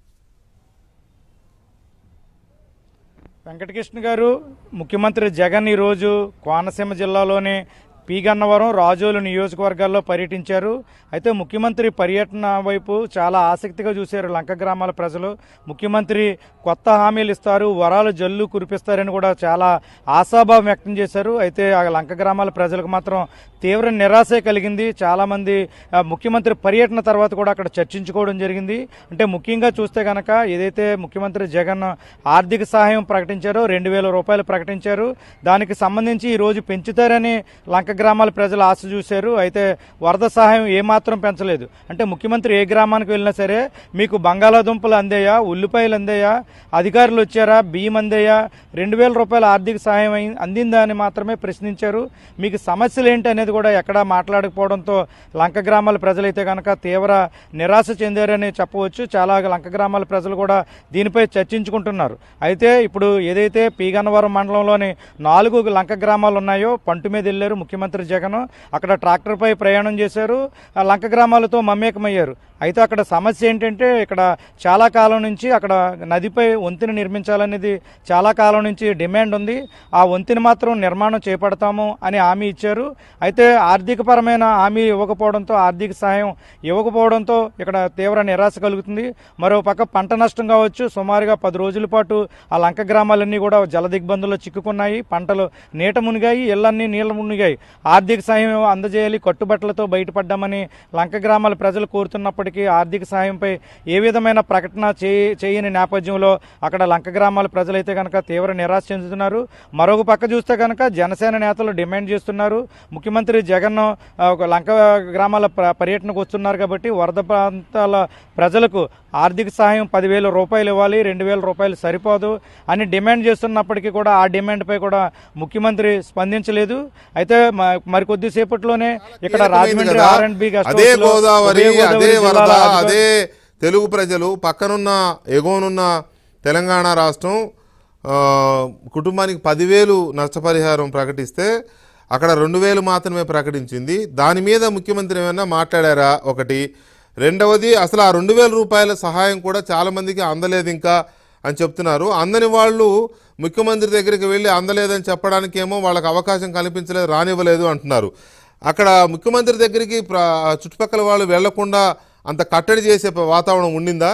వెంకటకృష్ణ గారు ముఖ్యమంత్రి జగన్ ఈరోజు కోనసీమ జిల్లాలోని పీగన్నవరం రాజోలు నియోజకవర్గాల్లో పర్యటించారు అయితే ముఖ్యమంత్రి పర్యటన వైపు చాలా ఆసక్తిగా చూశారు లంక గ్రామాల ప్రజలు ముఖ్యమంత్రి కొత్త హామీలు ఇస్తారు వరాలు జల్లు కురిపిస్తారని కూడా చాలా ఆశాభావం వ్యక్తం చేశారు అయితే ఆ లంక గ్రామాల ప్రజలకు మాత్రం తీవ్ర నిరాశ కలిగింది చాలా మంది ఆ, ముఖ్యమంత్రి పర్యటన తర్వాత కూడా అక్కడ చర్చించుకోవడం జరిగింది అంటే ముఖ్యంగా చూస్తే గనక ఏదైతే ముఖ్యమంత్రి జగన్ ఆర్థిక సహాయం ప్రకటించారో రెండు వేల రూపాయలు ప్రకటించారు దానికి సంబంధించి ఈ రోజు పెంచుతారని లంక గ్రామాల ప్రజలు ఆశ చూశారు అయితే వరద సహాయం ఏమాత్రం పెంచలేదు అంటే ముఖ్యమంత్రి ఏ గ్రామానికి వెళ్ళినా సరే మీకు బంగాళాదుంపలు అందాయా ఉల్లిపాయలు అందాయా అధికారులు వచ్చారా బియ్యం అందాయా రెండు వేల రూపాయల ఆర్థిక సహాయం అయి- అందిందా అని మాత్రమే ప్రశ్నించారు మీకు సమస్యలు ఏంటి అనేది కూడా ఎక్కడా మాట్లాడకపోవడంతో లంక గ్రామాల ప్రజలైతే కనుక తీవ్ర నిరాశ చెందారని చెప్పవచ్చు చాలా లంక గ్రామాల ప్రజలు కూడా దీనిపై చర్చించుకుంటున్నారు అయితే ఇప్పుడు ఏదైతే పీగన్నవరం మండలంలోని నాలుగు లంక గ్రామాలు ఉన్నాయో పంటు మీద వెళ్ళారు ముఖ్యమంత్రి జగన్ అక్కడ ట్రాక్టర్పై ప్రయాణం చేశారు ఆ లంక గ్రామాలతో మమేకమయ్యారు అయితే అక్కడ సమస్య ఏంటంటే ఇక్కడ చాలా కాలం నుంచి అక్కడ నదిపై వంతెన నిర్మించాలనేది చాలా కాలం నుంచి డిమాండ్ ఉంది ఆ వంతెన మాత్రం నిర్మాణం చేపడతాము అని హామీ ఇచ్చారు అయితే ఆర్థికపరమైన హామీ ఇవ్వకపోవడంతో ఆర్థిక సహాయం ఇవ్వకపోవడంతో ఇక్కడ తీవ్ర నిరాశ కలుగుతుంది మరో పక్క పంట నష్టం కావచ్చు సుమారుగా పది రోజుల పాటు ఆ లంక గ్రామాలన్నీ కూడా జల దిగ్బంధంలో చిక్కుకున్నాయి పంటలు నీట మునిగాయి ఇళ్లన్నీ నీళ్ళ మునిగాయి ఆర్థిక సాయం అందజేయాలి కట్టుబట్టలతో బయటపడ్డామని లంక గ్రామాల ప్రజలు కోరుతున్నప్పటికీ ఆర్థిక సాయంపై ఏ విధమైన ప్రకటన చేయ- చేయని నేపథ్యంలో అక్కడ లంక గ్రామాల ప్రజలైతే కనుక తీవ్ర నిరాశ చెందుతున్నారు మరొక పక్క చూస్తే కనుక జనసేన నేతలు డిమాండ్ చేస్తున్నారు ముఖ్యమంత్రి జగన్ ఆ, ఒక లంక గ్రామాల ప్ర- పర్యటనకు వస్తున్నారు కాబట్టి వరద ప్రాంతాల ప్రజలకు ఆర్థిక సహాయం పదివేల రూపాయలు ఇవ్వాలి రెండు వేల రూపాయలు సరిపోదు అని డిమాండ్ చేస్తున్నప్పటికీ కూడా ఆ డిమాండ్పై కూడా ముఖ్యమంత్రి స్పందించలేదు అయితే మ- మరికొద్ది సేపట్లోనే ఇక్కడ కీలకమైంది రాజమండ్రి కదా. ఆర్ అండ్ బి గెస్ట్ అదే హౌస్లో గోదావరి ఉభయ గోదావరి అదే జిల్లాల వరద అధికారులు- అదే తెలుగు ప్రజలు పక్కనున్న ఎగోనున్న తెలంగాణ రాష్ట్రం ఆ, కుటుంబానికి పదివేలు నష్టపరిహారం ప్రకటిస్తే అక్కడ రెండు వేలు మాత్రమే ప్రకటించింది దాని మీద ముఖ్యమంత్రి ఏమైనా మాట్లాడారా ఒకటి రెండవది అసలు ఆ రెండు వేల రూపాయల సహాయం కూడా చాలామందికి అందలేదు ఇంకా అని చెప్తున్నారు అందని వాళ్ళు ముఖ్యమంత్రి దగ్గరికి వెళ్ళి అందలేదని చెప్పడానికేమో వాళ్ళకి అవకాశం కల్పించలేదు రానివ్వలేదు అంటున్నారు అక్కడ ముఖ్యమంత్రి దగ్గరికి ప్ర- చుట్టుపక్కల వాళ్ళు వెళ్లకుండా అంత కట్టడి చేసే వాతావరణం ఉండిందా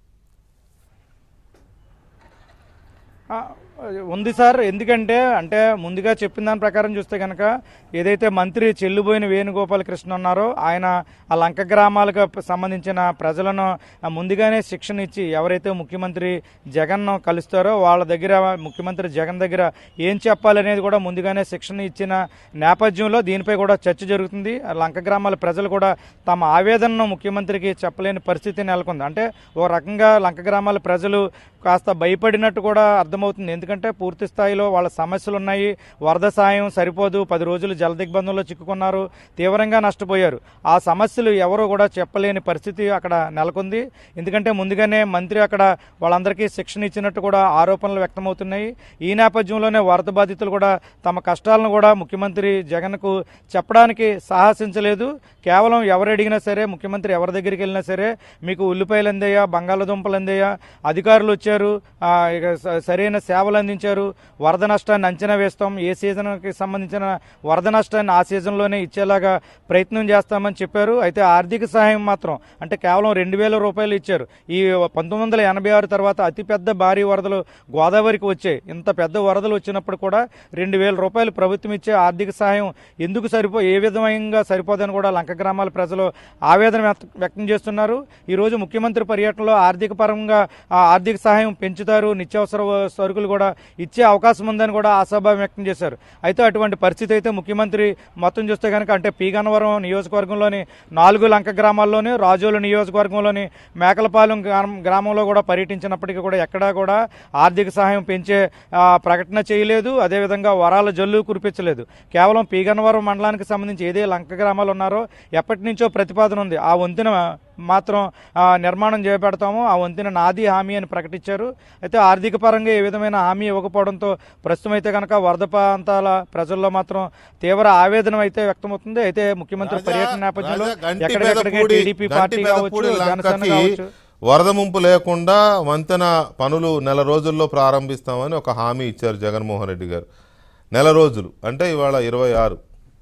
ఆ, ఉంది సార్ ఎందుకంటే అంటే ముందుగా చెప్పిన దాని ప్రకారం చూస్తే కనుక ఏదైతే మంత్రి చెల్లుబోయిన వేణుగోపాలకృష్ణ ఉన్నారో ఆయన ఆ లంక గ్రామాలకు సంబంధించిన ప్రజలను ఆ, ముందుగానే శిక్షణ ఇచ్చి ఎవరైతే ముఖ్యమంత్రి జగన్ కలుస్తారో వాళ్ళ దగ్గర ముఖ్యమంత్రి జగన్ దగ్గర ఏం చెప్పాలనేది కూడా ముందుగానే శిక్షణ ఇచ్చిన నేపథ్యంలో దీనిపై కూడా చర్చ జరుగుతుంది ఆ లంక గ్రామాల ప్రజలు కూడా తమ ఆవేదనను ముఖ్యమంత్రికి చెప్పలేని పరిస్థితి నెలకొంది అంటే ఓ రకంగా లంక గ్రామాల ప్రజలు కాస్త భయపడినట్టు కూడా అర్థమవుతుంది ఎందుకంటే పూర్తి స్థాయిలో వాళ్ళ సమస్యలు ఉన్నాయి వరద సాయం సరిపోదు పది రోజులు జల దిగ్బంధంలో చిక్కుకున్నారు తీవ్రంగా నష్టపోయారు ఆ సమస్యలు ఎవరో కూడా చెప్పలేని పరిస్థితి అక్కడ నెలకొంది ఎందుకంటే ముందుగానే మంత్రి అక్కడ వాళ్ళందరికీ శిక్షణ ఇచ్చినట్టు కూడా ఆరోపణలు వ్యక్తమవుతున్నాయి ఈ నేపథ్యంలోనే వరద బాధితులు కూడా తమ కష్టాలను కూడా ముఖ్యమంత్రి జగన్కు చెప్పడానికి సాహసించలేదు కేవలం ఎవరు అడిగినా సరే ముఖ్యమంత్రి ఎవరి దగ్గరికి వెళ్ళినా సరే మీకు ఉల్లిపాయలు అందేయా బంగాళదుంపలు అందేయా అధికారులు వచ్చారు ఆ, ఇక స- సరైన సేవలు అందించారు వరద నష్టాన్ని అంచనా వేస్తాం ఏ సీజన్కి సంబంధించిన వరద నష్టాన్ని ఆ సీజన్లోనే ఇచ్చేలాగా ప్రయత్నం చేస్తామని చెప్పారు అయితే ఆర్థిక సహాయం మాత్రం అంటే కేవలం రెండు వేల రూపాయలు ఇచ్చారు ఈ పంతొమ్మిది వందల ఎనభై ఆరు తర్వాత అతిపెద్ద భారీ వరదలు గోదావరికి వచ్చాయి ఇంత పెద్ద వరదలు వచ్చినప్పుడు కూడా రెండు వేల రూపాయలు ప్రభుత్వం ఇచ్చే ఆర్థిక సహాయం ఎందుకు సరిపో ఏ విధంగా సరిపోదని కూడా లంక గ్రామాల ప్రజలు ఆవేదన వ్యక్త- వ్యక్తం చేస్తున్నారు ఈ రోజు ముఖ్యమంత్రి పర్యటనలో ఆర్థిక పరంగా ఆ ఆర్థిక సహాయం పెంచుతారు నిత్యావసర వ- సరుకులు కూడా ఇచ్చే అవకాశం ఉందని కూడా ఆశాభావం వ్యక్తం చేశారు అయితే అటువంటి పరిస్థితి అయితే ముఖ్యమంత్రి మొత్తం చూస్తే కనుక అంటే పీగన్నవరం నియోజకవర్గంలోని నాలుగు లంక గ్రామాల్లోని రాజోలు నియోజకవర్గంలోని మేకలపాలెం గ్రామం గ్రామంలో కూడా పర్యటించినప్పటికీ కూడా ఎక్కడా కూడా ఆర్థిక సహాయం పెంచే ఆ, ప్రకటన చేయలేదు అదేవిధంగా వరాల జల్లు కురిపించలేదు కేవలం పీగన్నవరం మండలానికి సంబంధించి ఏదే లంక గ్రామాలు ఉన్నారో ఎప్పటి నుంచో ప్రతిపాదన ఉంది ఆ వంతెన మాత్రం ఆ, నిర్మాణం చేపడతాము ఆ వంతెన నాది హామీ అని ప్రకటించారు అయితే ఆర్థిక పరంగా ఏ విధమైన హామీ ఇవ్వకపోవడంతో ప్రస్తుతం అయితే కనుక వరద ప్రాంతాల ప్రజల్లో మాత్రం తీవ్ర ఆవేదన అయితే వ్యక్తమవుతుంది అయితే ముఖ్యమంత్రి రాజా- పర్యటన నేపథ్యంలో రాజా, గంటి ఎక్కడికెక్కడికి పెదపూడి- టీడీపీ గంటి పార్టీ కావచ్చు పెదపూడి జనసేన లంకకి కావచ్చు వరద ముంపు లేకుండా వంతెన పనులు నెల రోజుల్లో ప్రారంభిస్తామని ఒక హామీ ఇచ్చారు జగన్మోహన్ రెడ్డి గారు నెల రోజులు అంటే ఇవాళ ఇరవై ఆరు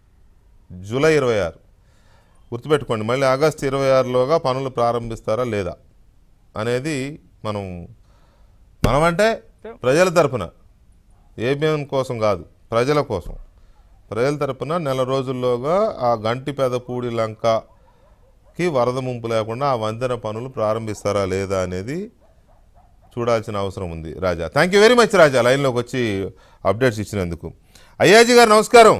జూలై ఇరవై ఆరు గుర్తుపెట్టుకోండి మళ్ళీ ఆగస్టు ఇరవై ఆరులోగా పనులు ప్రారంభిస్తారా లేదా అనేది మనం మనమంటే ప్రజల తరపున ఏబిఎన్ కోసం కాదు ప్రజల కోసం ప్రజల తరపున నెల రోజుల్లోగా ఆ గంటి పెదపూడి లంకకి వరద ముంపు లేకుండా ఆ వంతెన పనులు ప్రారంభిస్తారా లేదా అనేది చూడాల్సిన అవసరం ఉంది Raja thank you very much Raja లైన్లోకి వచ్చి అప్డేట్స్ ఇచ్చినందుకు అయ్యాజీ గారు నమస్కారం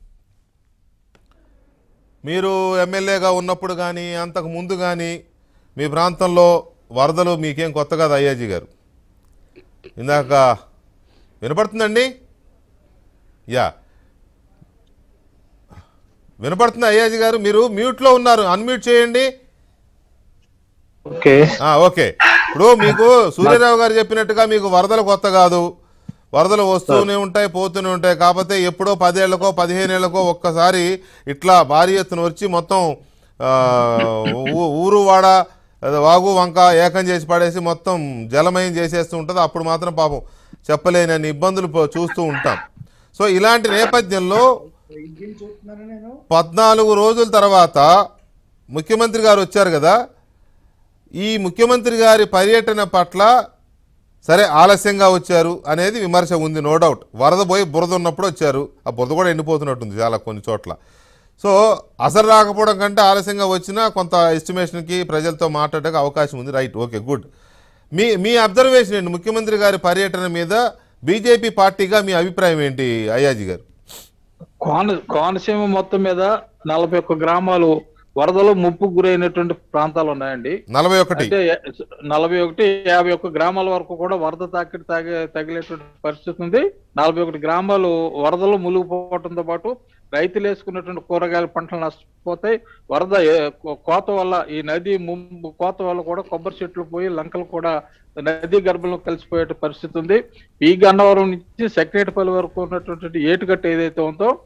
మీరు ఎమ్మెల్యేగా ఉన్నప్పుడు కానీ అంతకు ముందు కానీ మీ ప్రాంతంలో వరదలు మీకేం కొత్త కాదు అయ్యాజీ గారు ఇందాక వినపడుతుందండి యా వినపడుతుంది అయ్యాజీ గారు మీరు మ్యూట్లో ఉన్నారు అన్మ్యూట్ చేయండి ఓకే ఆ, ఓకే ఇప్పుడు మీకు సూర్యరావు గారు చెప్పినట్టుగా మీకు వరదలు కొత్త కాదు వరదలు వస్తూనే ఉంటాయి పోతూనే ఉంటాయి కాకపోతే ఎప్పుడో పదేళ్లకో పదిహేనేళ్లకో ఒక్కసారి ఇట్లా భారీ ఎత్తున వచ్చి మొత్తం ఆ, ఊ- ఊరు వాడ అదే వాగు వంక ఏకం చేసి పడేసి మొత్తం జలమయం చేసేస్తూ ఉంటుంది అప్పుడు మాత్రం పాపం చెప్పలేని ఇబ్బందులు పో- చూస్తూ ఉంటాం సో ఇలాంటి నేపథ్యంలో ఇంకేం చూస్తున్నాను నేను పద్నాలుగు రోజుల తర్వాత ముఖ్యమంత్రి గారు వచ్చారు కదా ఈ ముఖ్యమంత్రి గారి పర్యటన పట్ల సరే ఆలస్యంగా వచ్చారు అనేది విమర్శ ఉంది నో డౌట్ వరద పోయి బురద ఉన్నప్పుడు వచ్చారు ఆ బురద కూడా ఎండిపోతున్నట్టుంది చాలా కొన్ని చోట్ల సో అసలు రాకపోవడం కంటే ఆలస్యంగా వచ్చినా కొంత ఎస్టిమేషన్కి ప్రజలతో మాట్లాడడానికి అవకాశం ఉంది రైట్ ఓకే గుడ్ మీ మీ అబ్జర్వేషన్ ఏంటి ముఖ్యమంత్రి గారి పర్యటన మీద బీజేపీ పార్టీగా మీ అభిప్రాయం ఏంటి అయ్యాజీ గారు కోన కోనసీమ మొత్తం మీద నలభై ఒక్క గ్రామాలు వరదలు ముప్పు గురైనటువంటి ప్రాంతాలు ఉన్నాయండి నలభై ఒకటి అంటే నలభై ఒకటి యాభై ఒక్క గ్రామాల వరకు కూడా వరద తాకిడి తాగే తగిలేటువంటి పరిస్థితి ఉంది నలభై ఒకటి గ్రామాలు వరదలు మునిగిపోవడంతో పాటు రైతులు వేసుకున్నటువంటి కూరగాయల పంటలు నష్టపోతాయి వరద ఏ- కో- కోత వల్ల ఈ నది ముంపు కోత వల్ల కూడా కొబ్బరి చెట్లు పోయి లంకలు కూడా నదీ గర్భంలో కలిసిపోయే పరిస్థితి ఉంది ఈ గన్నవరం నుంచి సెక్రటరీపల్లి వరకు ఉన్నటువంటి ఏటుగట్టు ఏదైతే ఉందో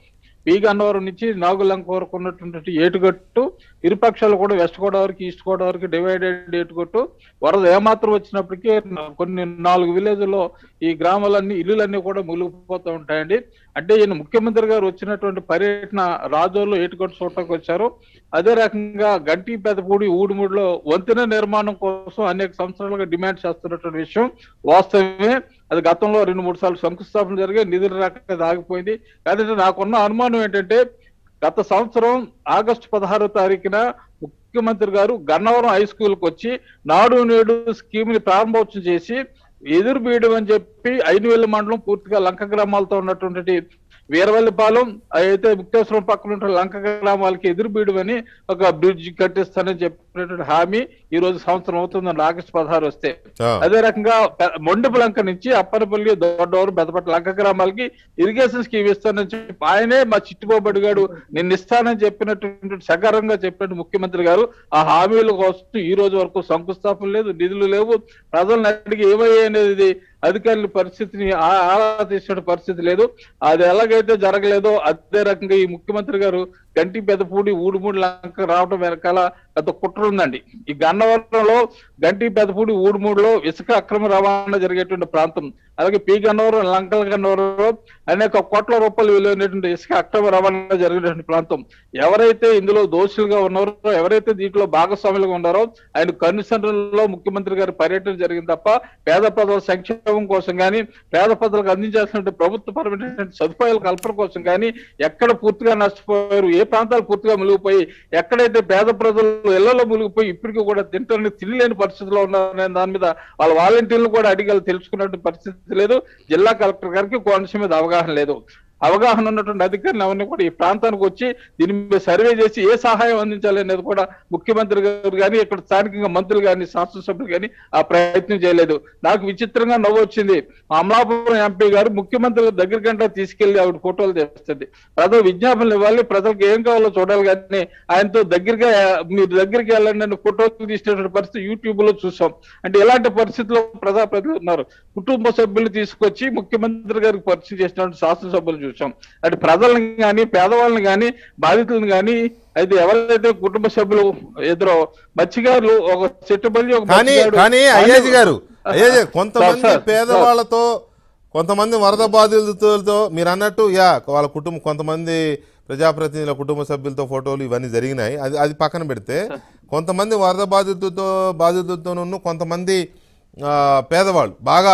పి గన్నవరం నుంచి నాగులంక వరకు ఉన్నటువంటి ఏటుగట్టు ఇరుపక్షాలు కూడా వెస్ట్ గోదావరికి ఈస్ట్ గోదావరికి డివైడెడ్ ఏటుగట్టు వరద ఏమాత్రం వచ్చినప్పటికీ కొన్ని నాలుగు విలేజ్లో ఈ గ్రామాలన్నీ ఇల్లులన్నీ కూడా మునిగిపోతూ ఉంటాయండి అంటే ఈయన ముఖ్యమంత్రి గారు వచ్చినటువంటి పర్యటన రాజోల్లో ఏటుగట్టు చూడటానికి వచ్చారు అదే రకంగా గంటి పెదపూడి ఊడిముడిలో వంతెన నిర్మాణం కోసం అనేక సంవత్సరాలుగా డిమాండ్ చేస్తున్నటువంటి విషయం వాస్తవమే అది గతంలో రెండు మూడు సార్లు శంకుస్థాపన జరిగే నిధులు రాక ఆగిపోయింది కాబట్టి నాకున్న అనుమానం ఏంటంటే గత సంవత్సరం ఆగస్టు పదహారో తారీఖున ముఖ్యమంత్రి గారు గన్నవరం హై స్కూల్కి వచ్చి నాడు నేడు స్కీమ్ ని ప్రారంభోత్సవం చేసి ఎదురు బీయడం అని చెప్పి ఐదువేల మండలం పూర్తిగా లంక గ్రామాలతో ఉన్నటువంటి వీరవల్లిపాలెం అయితే ముక్తేశ్వరం పక్కన ఉన్న లంక గ్రామాలకి ఎదురు బీయడం అని ఒక బ్రిడ్జ్ కట్టిస్తానని చెప్పినటువంటి హామీ ఈ రోజు సంవత్సరం అవుతుందండి ఆగస్టు పదహారు వస్తే ఆ, అదే రకంగా పె- మొండిపు లంక నుంచి అప్పనపల్లి దొడ్డవరం బెదపట్ల లంక గ్రామాలకి ఇరిగేషన్ స్కీమ్ ఇస్తానని చెప్పి ఆయనే మా చిట్టుబాబు గారు నిన్ను ఇస్తానని చెప్పినటువంటి సగర్వంగా చెప్పినట్టు ముఖ్యమంత్రి గారు ఆ హామీల కోసం ఈ రోజు వరకు శంకుస్థాపన లేదు నిధులు లేవు ప్రజలను అడిగి ఏమయ్యాయి అనేది అధికారుల పరిస్థితిని ఆ- ఆరా తీసిన పరిస్థితి లేదు అది ఎలాగైతే జరగలేదో అదే రకంగా ఈ ముఖ్యమంత్రి గారు గంటి పెదపూడి ఊడుమూడి లంక రావడం వెనకాల పెద్ద కుట్ర ఉందండి ఈ గన్నవరంలో గంటి పెదపూడి ఊడుమూడిలో ఇసుక అక్రమ రవాణా జరిగేటువంటి ప్రాంతం అలాగే పి గన్నవరం లంకల గన్నవరంలో అనేక కోట్ల రూపాయలు విలువైనటువంటి ఇసుక అక్రమ రవాణా జరిగినటువంటి ప్రాంతం ఎవరైతే ఇందులో దోషులుగా ఉన్నారో ఎవరైతే దీంట్లో భాగస్వాములుగా ఉన్నారో ఆయన కన్సర్న్లో ముఖ్యమంత్రి గారి పర్యటన జరిగింది తప్ప పేద ప్రజల సంక్షేమం కోసం కానీ పేద ప్రజలకు అందించాల్సిన ప్రభుత్వపరమైనటువంటి సదుపాయాల కల్పన కోసం కానీ ఎక్కడ పూర్తిగా నష్టపోయారు ఏ ప్రాంతాలు పూర్తిగా మునిగిపోయి ఎక్కడైతే పేద ప్రజలు ఇళ్లలో మునిగిపోయి ఇప్పటికీ కూడా తింటారని తినలేని పరిస్థితిలో ఉన్నారనే దాని మీద వాళ్ళ వాలంటీర్లు కూడా అడిగి తెలుసుకున్నటువంటి పరిస్థితి లేదు జిల్లా కలెక్టర్ గారికి కోనసీమ మీద అవగాహన లేదు అవగాహన ఉన్నటువంటి అధికారులు ఎవరిని కూడా ఈ ప్రాంతానికి వచ్చి దీని మీద సర్వే చేసి ఏ సహాయం అందించాలి అనేది కూడా ముఖ్యమంత్రి గారు కానీ ఇక్కడ స్థానికంగా మంత్రులు కానీ శాసనసభ్యులు కానీ ఆ ప్రయత్నం చేయలేదు నాకు విచిత్రంగా నవ్వు వచ్చింది అమలాపురం ఎంపీ గారు ముఖ్యమంత్రి గారి దగ్గర గంట తీసుకెళ్లి ఆవిడ ఫోటోలు చేస్తుంది ప్రజలు విజ్ఞాపనలు ఇవ్వాలి ప్రజలకు ఏం కావాలో చూడాలి కానీ ఆయనతో దగ్గరగా మీరు దగ్గరికి వెళ్ళండి అని ఫోటోలు తీసినటువంటి పరిస్థితి యూట్యూబ్ లో చూసాం అంటే ఇలాంటి పరిస్థితుల్లో ప్రజాప్రతినిధులు ఉన్నారు కుటుంబ సభ్యులు తీసుకొచ్చి ముఖ్యమంత్రి గారికి పరిచయం చేసినటువంటి శాసనసభ్యులు చూసాం అంటే ప్రజలను కానీ పేదవాళ్ళని కానీ బాధితులను కానీ అయితే ఎవరైతే కుటుంబ సభ్యులు ఎదురో మత్స్యకారులు ఒక చెట్టు బలి ఒక కానీ మత్స్యకారుడు- కానీ అయ్యాజీ గారు అయ్యాజీ కొంతమంది సార్, సార్, పేదవాళ్ళతో కొంతమంది వరద బాధితులతో మీరు అన్నట్టు యా వాళ్ళ కుటుంబం కొంతమంది ప్రజాప్రతినిధుల కుటుంబ సభ్యులతో ఫోటోలు ఇవన్నీ జరిగినాయి అది అది పక్కన పెడితే కొంతమంది వరద బాధితులతో బాధితులతోనూ కొంతమంది ఆ, పేదవాళ్ళు బాగా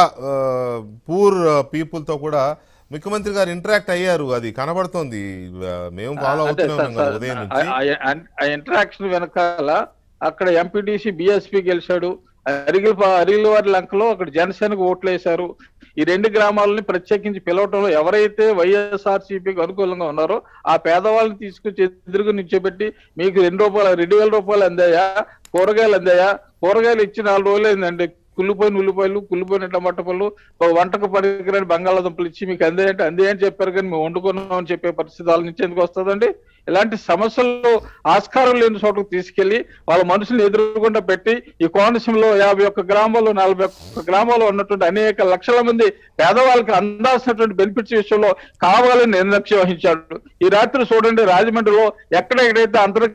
పూర్ పీపుల్తో కూడా ముఖ్యమంత్రి గారు ఇంటరాక్ట్ అయ్యారు అది కనబడుతోంది ఆ, మేము ఫాలో అంటే అవుతూనే సార్, ఉన్నాం కదా సార్, ఉదయం ఆ- నుంచి ఆ- ఆ ఇంటరాక్షన్ వెనకాల అక్కడ ఎంపీటీసీ బిఎస్పీ గెలిచాడు అరిగిల్ అరిగిల్ వారి లంకలో అక్కడ జనసేనకు ఓట్లు వేశారు ఈ రెండు గ్రామాలని ప్రత్యేకించి పిలవటంలో ఎవరైతే వైఎస్ఆర్ సిపికి అనుకూలంగా ఉన్నారో ఆ పేదవాళ్ళని తీసుకొచ్చి ఎదురుగా నిల్చోబెట్టి మీకు రెండు రూపాయలు రెండు వేల రూపాయలు అందాయా కూరగాయలు అందాయా కూరగాయలు ఇచ్చి నాలుగు రోజులు అయిందండి కుళ్ళిపోయిన ఉల్లిపాయలు కుళ్ళిపోయిన టమాటా పళ్ళు ఒక వంటకు పనికిరాని బంగాళాదుంపలు ఇచ్చి మీకు అందే అంటే అందే అని చెప్పారు కానీ మేము వండుకున్నాం అని చెప్పే పరిస్థితి వాళ్ళ నుంచి ఎందుకు వస్తుందండి ఇలాంటి సమస్యలు ఆస్కారం లేని చోటకు తీసుకెళ్లి వాళ్ళ మనుషుల్ని ఎదురుకుండా పెట్టి ఈ కోనసీమలో యాభై ఒక్క గ్రామాల్లో నలభై ఒక్క గ్రామాల్లో ఉన్నటువంటి అనేక లక్షల మంది పేదవాళ్ళకి అందాల్సినటువంటి బెనిఫిట్స్ విషయంలో కావాలని నిర్లక్ష్యం వహించాడు ఈ రాత్రి చూడండి రాజమండ్రిలో ఎక్కడ ఎక్కడైతే అంతర్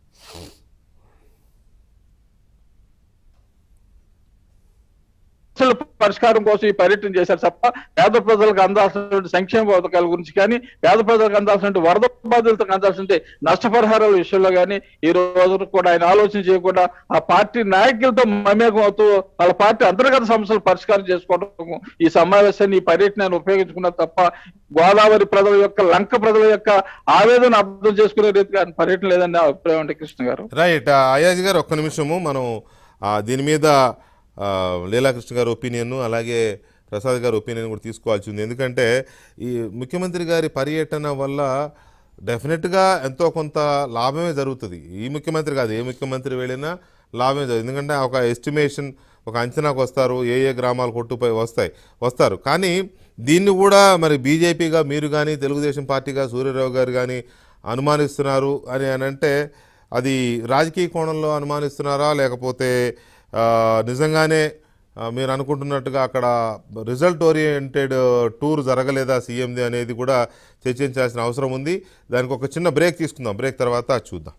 సమస్యల పరిష్కారం కోసం ఈ పర్యటన చేశారు తప్ప పేద ప్రజలకు అందాల్సినటువంటి సంక్షేమ పథకాల గురించి కానీ పేద ప్రజలకు అందాల్సిన వరద బాధితులకు అందాల్సిన నష్టపరిహారాల విషయంలో కానీ ఈ రోజు కూడా ఆయన ఆలోచన చేయకుండా ఆ పార్టీ నాయకులతో మమేకం అవుతూ వాళ్ళ పార్టీ అంతర్గత సమస్యలు పరిష్కారం చేసుకోవడం ఈ సమావేశాన్ని ఈ పర్యటనను ఉపయోగించుకున్నారు తప్ప గోదావరి ప్రజల యొక్క లంక ప్రజల యొక్క ఆవేదన అర్థం చేసుకునే రీతిగా ఆయన పర్యటన లేదని నా అభిప్రాయం అంటే కృష్ణ గారు రైట్ అయాజ్ గారు ఒక్క నిమిషము మనం ఆ, దీని మీద ఆ, లీలాకృష్ణ గారి ఒపీనియన్ అలాగే ప్రసాద్ గారి ఒపీనియన్ కూడా తీసుకోవాల్సి ఉంది ఎందుకంటే ఈ ముఖ్యమంత్రి గారి పర్యటన వల్ల డెఫినెట్గా ఎంతో కొంత లాభమే జరుగుతుంది ఈ ముఖ్యమంత్రి కాదు ఏ ముఖ్యమంత్రి వెళ్ళినా లాభమే జరుగుతుంది ఎందుకంటే ఒక ఎస్టిమేషన్ ఒక అంచనాకు వస్తారు ఏ ఏ గ్రామాలు కొట్టుపై వస్తాయి వస్తారు కానీ దీన్ని కూడా మరి బీజేపీగా మీరు కానీ తెలుగుదేశం పార్టీగా సూర్యరావు గారు కానీ అనుమానిస్తున్నారు అని అని అంటే అది రాజకీయ కోణంలో అనుమానిస్తున్నారా లేకపోతే ఆ, నిజంగానే ఆ, మీరు అనుకుంటున్నట్టుగా అక్కడ రిజల్ట్ ఓరియంటెడ్ టూర్ జరగలేదా సీఎంది అనేది కూడా చర్చించాల్సిన అవసరం ఉంది దానికి ఒక చిన్న బ్రేక్ తీసుకుందాం బ్రేక్ తర్వాత చూద్దాం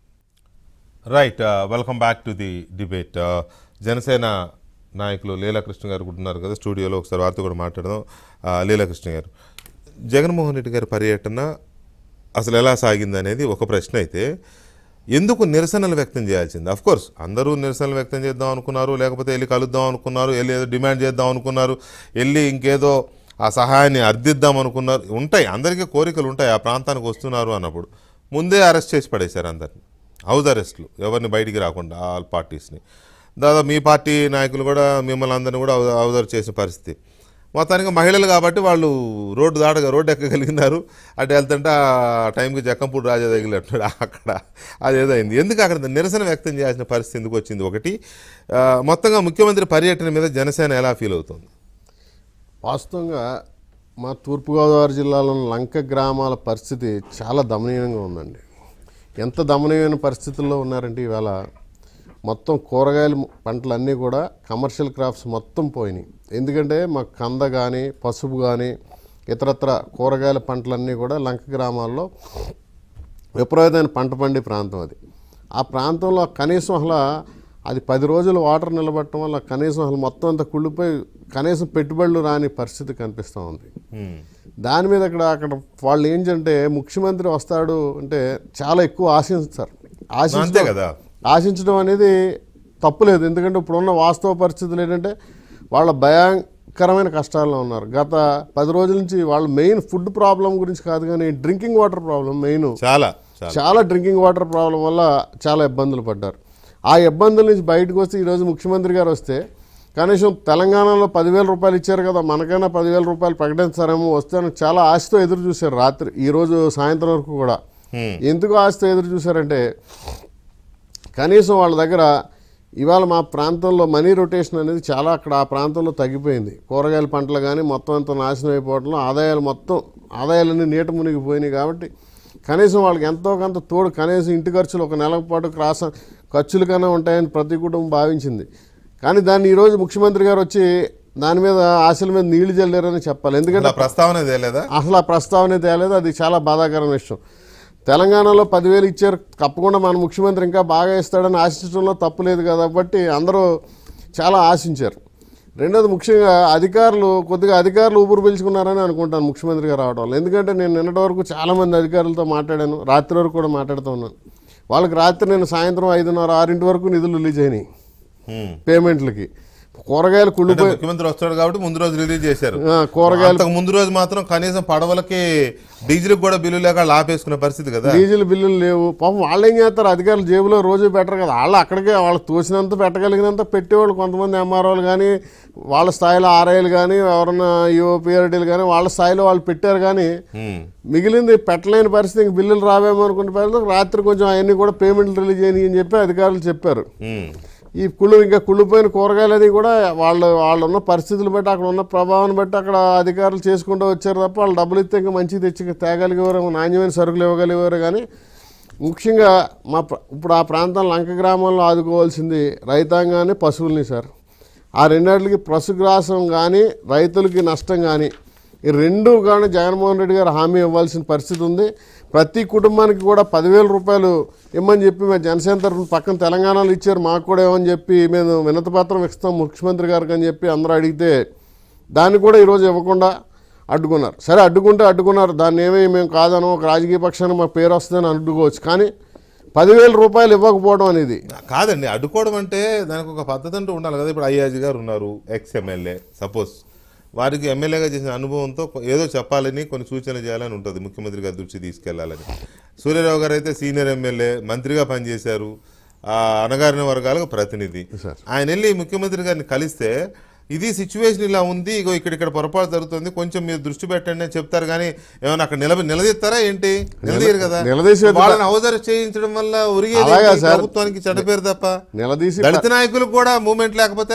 right welcome back to the debate Janasena నాయకులు లీలాకృష్ణ గారు కూడా ఉన్నారు కదా స్టూడియోలో ఒకసారి వారితో కూడా మాట్లాడదాం ఆ, లీలాకృష్ణ గారు జగన్మోహన్ రెడ్డి గారి పర్యటన అసలు ఎలా సాగింది అనేది ఒక ప్రశ్న అయితే ఎందుకు నిరసనలు వ్యక్తం చేయాల్సింది అఫ్ కోర్స్ అందరూ నిరసనలు వ్యక్తం చేద్దాం అనుకున్నారు లేకపోతే వెళ్ళి కలుద్దాం అనుకున్నారు వెళ్ళి ఏదో డిమాండ్ చేద్దాం అనుకున్నారు వెళ్ళి ఇంకేదో ఆ సహాయాన్ని అర్థిద్దాం అనుకున్నారు ఉంటాయి అందరికీ కోరికలు ఉంటాయి ఆ ప్రాంతానికి వస్తున్నారు అన్నప్పుడు ముందే అరెస్ట్ చేసి పడేశారు అందరిని హౌస్ అరెస్ట్లు ఎవరిని బయటికి రాకుండా ఆల్ పార్టీస్ని దాదాపు మీ పార్టీ నాయకులు కూడా మిమ్మల్ని అందరిని కూడా హౌ- హౌస్ అరెస్ట్ చేసిన పరిస్థితి మొత్తానికి మహిళలు కాబట్టి వాళ్ళు రోడ్డు దాటగా రోడ్డు ఎక్కగలిగినారు అటు వెళ్తుంటే ఆ టైంకి జక్కంపూడి రాజా తగిలినట్టున్నాడు అక్కడ అదేదో అయింది ఎందుకు అక్కడ నిరసన వ్యక్తం చేయాల్సిన పరిస్థితి ఎందుకు వచ్చింది ఒకటి ఆ, మొత్తంగా ముఖ్యమంత్రి పర్యటన మీద జనసేన ఎలా ఫీల్ అవుతుంది వాస్తవంగా మా తూర్పుగోదావరి జిల్లాలోని లంక గ్రామాల పరిస్థితి చాలా దమనీయంగా ఉందండి ఎంత దమనీయమైన పరిస్థితుల్లో ఉన్నారంటే ఈవేళ మొత్తం కూరగాయల పంటలన్నీ కూడా కమర్షియల్ క్రాప్స్ మొత్తం పోయినాయి ఎందుకంటే మా కంద కానీ పసుపు కానీ ఇతరత్ర కూరగాయల పంటలన్నీ కూడా లంక గ్రామాల్లో విపరీతమైన పంట పండే ప్రాంతం అది ఆ ప్రాంతంలో కనీసం అసలు అది పది రోజులు వాటర్ నిలబడటం వల్ల కనీసం అసలు మొత్తం అంతా కుళ్ళిపోయి కనీసం పెట్టుబడులు రాని పరిస్థితి కనిపిస్తూ ఉంది దాని మీద అక్కడ అక్కడ వాళ్ళు ఏంటంటే ముఖ్యమంత్రి వస్తాడు అంటే చాలా ఎక్కువ ఆశిస్తారు అంతే ఆశించడం కదా ఆశించడం అనేది తప్పులేదు ఎందుకంటే ఇప్పుడున్న వాస్తవ పరిస్థితులు ఏంటంటే వాళ్ళ భయంకరమైన కష్టాల్లో ఉన్నారు గత పది రోజుల నుంచి వాళ్ళ మెయిన్ ఫుడ్ ప్రాబ్లం గురించి కాదు కానీ డ్రింకింగ్ వాటర్ ప్రాబ్లం మెయిన్ చాలా చాలా చాలా డ్రింకింగ్ వాటర్ ప్రాబ్లం వల్ల చాలా ఇబ్బందులు పడ్డారు ఆ ఇబ్బందుల నుంచి బయటకు వస్తే ఈరోజు ముఖ్యమంత్రి గారు వస్తే కనీసం తెలంగాణలో పదివేల రూపాయలు ఇచ్చారు కదా మనకైనా పదివేల రూపాయలు ప్రకటించారేమో వస్తే అని చాలా ఆశతో ఎదురు చూశారు రాత్రి ఈరోజు సాయంత్రం వరకు కూడా హ్మ్. ఎందుకు ఆశతో ఎదురు చూశారంటే కనీసం వాళ్ళ దగ్గర ఇవాళ మా ప్రాంతంలో మనీ రొటేషన్ అనేది చాలా అక్కడ ఆ ప్రాంతంలో తగ్గిపోయింది కూరగాయల పంటలు కానీ మొత్తం అంతా నాశనం అయిపోవడంలో ఆదాయాలు మొత్తం ఆదాయాలన్నీ నీట మునిగిపోయినాయి కాబట్టి కనీసం వాళ్ళకి ఎంతో కొంత తోడు కనీసం ఇంటి ఖర్చులు ఒక నెల పాటు క్రాస ఖర్చులు కన్నా ఉంటాయని ప్రతి కుటుంబం భావించింది కానీ దాన్ని ఈరోజు ముఖ్యమంత్రి గారు వచ్చి దాని మీద ఆశల మీద నీళ్లు చల్లారని చెప్పాలి ఎందుకంటే ఆ ప్రస్తావన తేలేదా అసలు ఆ ప్రస్తావన తేలేదు అది చాలా బాధాకరమైన విషయం తెలంగాణలో పదివేలు ఇచ్చారు తప్పకుండా మన ముఖ్యమంత్రి ఇంకా బాగా ఇస్తాడని ఆశించడంలో తప్పు లేదు కాబట్టి అందరూ చాలా ఆశించారు రెండోది ముఖ్యంగా అధికారులు కొద్దిగా అధికారులు ఊపిరి పీల్చుకున్నారని అనుకుంటాను ముఖ్యమంత్రి గారు రావడం వల్ల. ఎందుకంటే నేను నిన్నటి వరకు చాలామంది అధికారులతో మాట్లాడాను రాత్రి వరకు కూడా మాట్లాడుతూ ఉన్నాను వాళ్ళకి రాత్రి నేను సాయంత్రం ఐదున్నర ఆరింటి వరకు నిధులు రిలీజ్ అయినాయి హ్మ్. పేమెంట్లకి కూరగాయలు అంటే కుళ్ళిపోయి ముఖ్యమంత్రి వస్తాడు కాబట్టి ముందు రోజు రిలీజ్ చేశారు ఆ, కూరగాయలు అంతకు ముందు రోజు మాత్రం కనీసం పడవలకి డీజిల్ కూడా బిల్లు లేక వాళ్ళు ఆపేసుకునే పరిస్థితి కదా డీజిల్ బిల్లులు లేవు పాపం వాళ్ళు ఏం చేస్తారు అధికారులు జేబులో రోజు పెట్టరు కదా వాళ్ళు అక్కడికే వాళ్ళకి తోచినంత పెట్టగలిగినంత పెట్టేవాళ్ళు కొంతమంది ఎంఆర్ఓలు కానీ వాళ్ళ స్థాయిలో ఆర్ఐలు కానీ ఎవరన్నా యూపీఆర్డీలు కానీ వాళ్ళ స్థాయిలో వాళ్ళు పెట్టారు కానీ హ్మ్. మిగిలింది పెట్టలేని పరిస్థితి ఇంక బిల్లులు రావేమో అనుకున్న పరిస్థితి రాత్రి కొంచెం అవన్నీ కూడా పేమెంట్లు రిలీజ్ అయినాయి అని చెప్పి అధికారులు చెప్పారు హ్మ్. ఈ కుళ్ళు ఇంకా కుళ్ళిపోయిన కూరగాయలు అది కూడా వాళ్ళు వాళ్ళు ఉన్న పరిస్థితులు బట్టి అక్కడ ఉన్న ప్రభావాన్ని బట్టి అక్కడ అధికారులు చేసుకుంటూ వచ్చారు తప్ప వాళ్ళు డబ్బులు ఇస్తే ఇంకా మంచిగా తెచ్చి తేగలిగేవారు నాణ్యమైన సరుకులు ఇవ్వగలిగేవారు కానీ ముఖ్యంగా మా ప్ర- ఇప్పుడు ఆ ప్రాంతం లంక గ్రామంలో ఆదుకోవాల్సింది రైతాంగాన్ని పశువుల్ని సార్ ఆ రెండింటికి పశుగ్రాసం కానీ రైతులకి నష్టం కానీ ఈ రెండు కానీ జగన్మోహన్ రెడ్డి గారు హామీ ఇవ్వాల్సిన పరిస్థితి ఉంది ప్రతి కుటుంబానికి కూడా పదివేల రూపాయలు ఇమ్మని చెప్పి మేము జనసేన తరఫున పక్కన తెలంగాణలో ఇచ్చారు మాకు కూడా ఇవ్వని చెప్పి మేము వినతిపత్రం ఇస్తాం ముఖ్యమంత్రి గారికి అని చెప్పి అందరూ అడిగితే దాన్ని కూడా ఈరోజు ఇవ్వకుండా అడ్డుకున్నారు సరే అడ్డుకుంటే అడ్డుకున్నారు దాన్ని ఏమీ మేము కాదనో ఒక రాజకీయ పక్షానికి మా పేరు వస్తుందని అడ్డుకోవచ్చు కానీ పదివేల రూపాయలు ఇవ్వకపోవడం అనేది కాదండి అడ్డుకోవడం అంటే దానికి ఒక పద్ధతి అంటూ ఉండాలి కదా ఇప్పుడు అయ్యాజీ గారు ఉన్నారు ఎక్స్ ఎమ్మెల్యే సపోజ్ వారికి ఎమ్మెల్యేగా చేసిన అనుభవంతో కొ- ఏదో చెప్పాలని కొన్ని సూచనలు చేయాలని ఉంటుంది ముఖ్యమంత్రి గారి దృష్టి తీసుకెళ్లాలని సూర్యరావు గారు అయితే సీనియర్ ఎమ్మెల్యే మంత్రిగా పనిచేశారు ఆ అనగారిన వర్గాలకు ప్రతినిధి ఆయన వెళ్ళి ముఖ్యమంత్రి గారిని కలిస్తే ఇది సిచ్యువేషన్ ఇలా ఉంది ఇగో ఇక్కడ ఇక్కడ పొరపాటు జరుగుతుంది కొంచెం మీరు దృష్టి పెట్టండి అని చెప్తారు కానీ ఏమైనా అక్కడ నిలబ నిలదీస్తారా ఏంటి నిలదీయరు కదా నిలదీసేది వాళ్ళని అవసరం చేయించడం వల్ల ఉరిగేది అలాగా ఏంటి? సార్. ప్రభుత్వానికి చెడ్డ పేరు తప్ప నిలదీసి దళిత నాయకులకు కూడా మూమెంట్ లేకపోతే ఎలా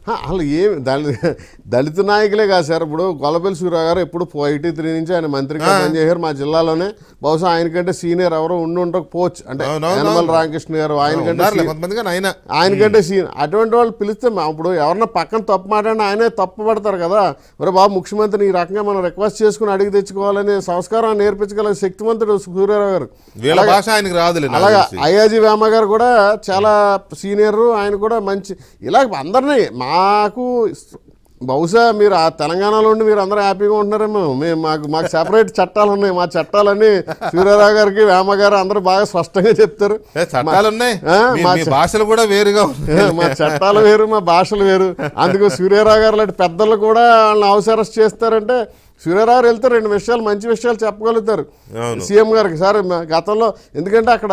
హ, అసలు ఏమి దళిత దళిత నాయకులే కాదు సార్ ఇప్పుడు గొల్లపల్లి సూర్య గారు ఎప్పుడు ఎయిటీ త్రీ నుంచి ఆయన మంత్రిగా పనిచేశారు మా జిల్లాలోనే బహుశా ఆయనకంటే సీనియర్ ఎవరు ఉండి ఉండకపోవచ్చు అంటే అవునవును. యనమల రామకృష్ణ గారు ఆయనకంటే ఉన్నారులే సీ- కొంతమంది కానీ ఆయన ఆయనకంటే సీన్ అటువంటి వాళ్ళు పిలిస్తే మా- ఇప్పుడు ఎవరన్నా పక్కన తప్పు మాట్లాడినా ఆయనే తప్పు పడతారు కదా మరి బాబు ముఖ్యమంత్రిని ఈ రకంగా మనం రిక్వెస్ట్ చేసుకుని అడిగి తెచ్చుకోవాలనే సంస్కారం నేర్పించగల శక్తివంతుడు సూర్యారావు గారు వీళ్ళ భాష ఆయనకి రాదులే నాకు అలాగా తెలిసి. అయ్యాజీ వేమ గారు కూడా చాలా సీనియర్ ఆయన కూడా మంచి ఇలా అందరినీ మాకు బహుశా మీరు ఆ తెలంగాణలో ఉండి మీరు అందరూ హ్యాపీగా ఉంటున్నారేమో మేము మాకు మాకు సెపరేట్ చట్టాలు ఉన్నాయి మా చట్టాలన్నీ సూర్యారావు గారికి వేమ గారు అందరూ బాగా స్పష్టంగా చెప్తారు ఏ, చట్టాలు ఉన్నాయి ఆ, మీ- మా మీ చ- భాషలు కూడా వేరుగా ఉన్నాయి మా చట్టాలు వేరు మా భాషలు వేరు అందుకు సూర్యారావు గారు లాంటి పెద్దలు కూడా వాళ్ళని హౌస్ అరెస్ట్ చేస్తారంటే సూర్యారావు గారు వెళ్తే రెండు విషయాలు మంచి విషయాలు చెప్పగలుగుతారు అవును. సీఎం గారికి సార్ మా గతంలో ఎందుకంటే అక్కడ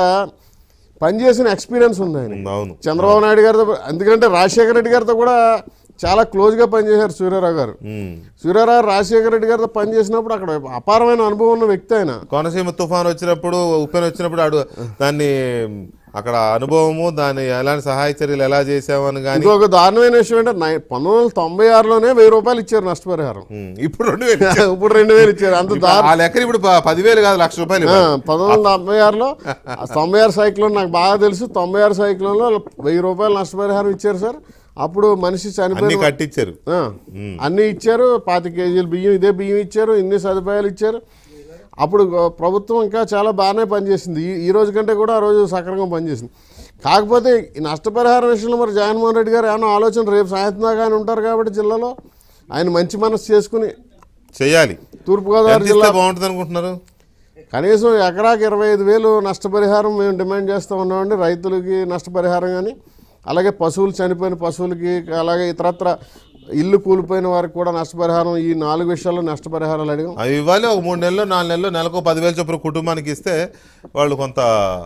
పనిచేసిన ఎక్స్పీరియన్స్ ఉంది ఆయన అవును చంద్రబాబు నాయుడు గారితో ఎందుకంటే రాజశేఖర రెడ్డి గారితో కూడా చాలా క్లోజ్గా పనిచేశారు సూర్యారావు గారు ఉమ్. సూర్యారావు రాజశేఖర రెడ్డి గారితో పనిచేసినప్పుడు అక్కడ అపారమైన అనుభవం ఉన్న వ్యక్తి ఆయన కోనసీమ తుఫాన్ వచ్చినప్పుడు ఉప్పెన వచ్చినప్పుడు అడు దాన్ని అక్కడ అనుభవము దాన్ని ఎలాంటి సహాయ చర్యలు ఎలా చేసామని కానీ ఇంకొక దారుణమైన విషయం ఏంటంటే నై- పంతొమ్మిది వందల తొంభై ఆరులోనే వెయ్యి రూపాయలు ఇచ్చారు నష్టపరిహారం ఇప్పుడు రెండు వేలు ఇచ్చారు. ఇప్పుడు రెండు వేలు ఇచ్చారు అంత ఇప్పుడు దారు ఆ లెక్కన ఇప్పుడు ప- పదివేలు కాదు లక్ష రూపాయలు ఆ, ఇవ్వాలి. పంతొమ్మిది వందల తొంభై ఆరులో ఆ తొంభై ఆరు సైక్లోన్ నాకు బాగా తెలుసు తొంభై ఆరు సైక్లోన్లో వెయ్యి రూపాయలు నష్టపరిహారం ఇచ్చారు సార్ అప్పుడు మనిషి అన్ని చనిపోయిన కట్టించారు ఆ, అన్నీ ఇచ్చారు పాతి కేజీలు బియ్యం ఇదే బియ్యం ఇచ్చారు ఇన్ని సదుపాయాలు ఇచ్చారు అప్పుడు గ- ప్రభుత్వం ఇంకా చాలా బాగానే పనిచేసింది ఈ ఈ రోజు కంటే కూడా ఆ రోజు సక్రమంగా పనిచేసింది కాకపోతే ఈ నష్టపరిహారం విషయంలో మరి జగన్మోహన్ రెడ్డి గారు ఏమైనా ఆలోచన రేపు సాయంత్రం దాకా ఆయన ఉంటారు కాబట్టి జిల్లాలో ఆయన మంచి మనసు చేసుకుని చేయాలి తూర్పుగోదావరి ఎంత జిల్లా ఇస్తే బాగుంటుంది అనుకుంటున్నారు కనీసం ఎకరాకి ఇరవై ఐదు వేలు నష్టపరిహారం మేము డిమాండ్ చేస్తూ ఉన్నామండి రైతులకి నష్టపరిహారం కానీ అలాగే పశువులు చనిపోయిన పశువులకి అలాగే ఇతరత్ర ఇల్లు కూలిపోయిన వారికి కూడా నష్టపరిహారం ఈ నాలుగు విషయాల్లో నష్టపరిహారాలు అడిగాం అవి ఇవ్వాలి ఒక మూడు నెలలు నాలుగు నెలలు నెలకు పదివేలు చొప్పున కుటుంబానికి ఇస్తే వాళ్ళు కొంత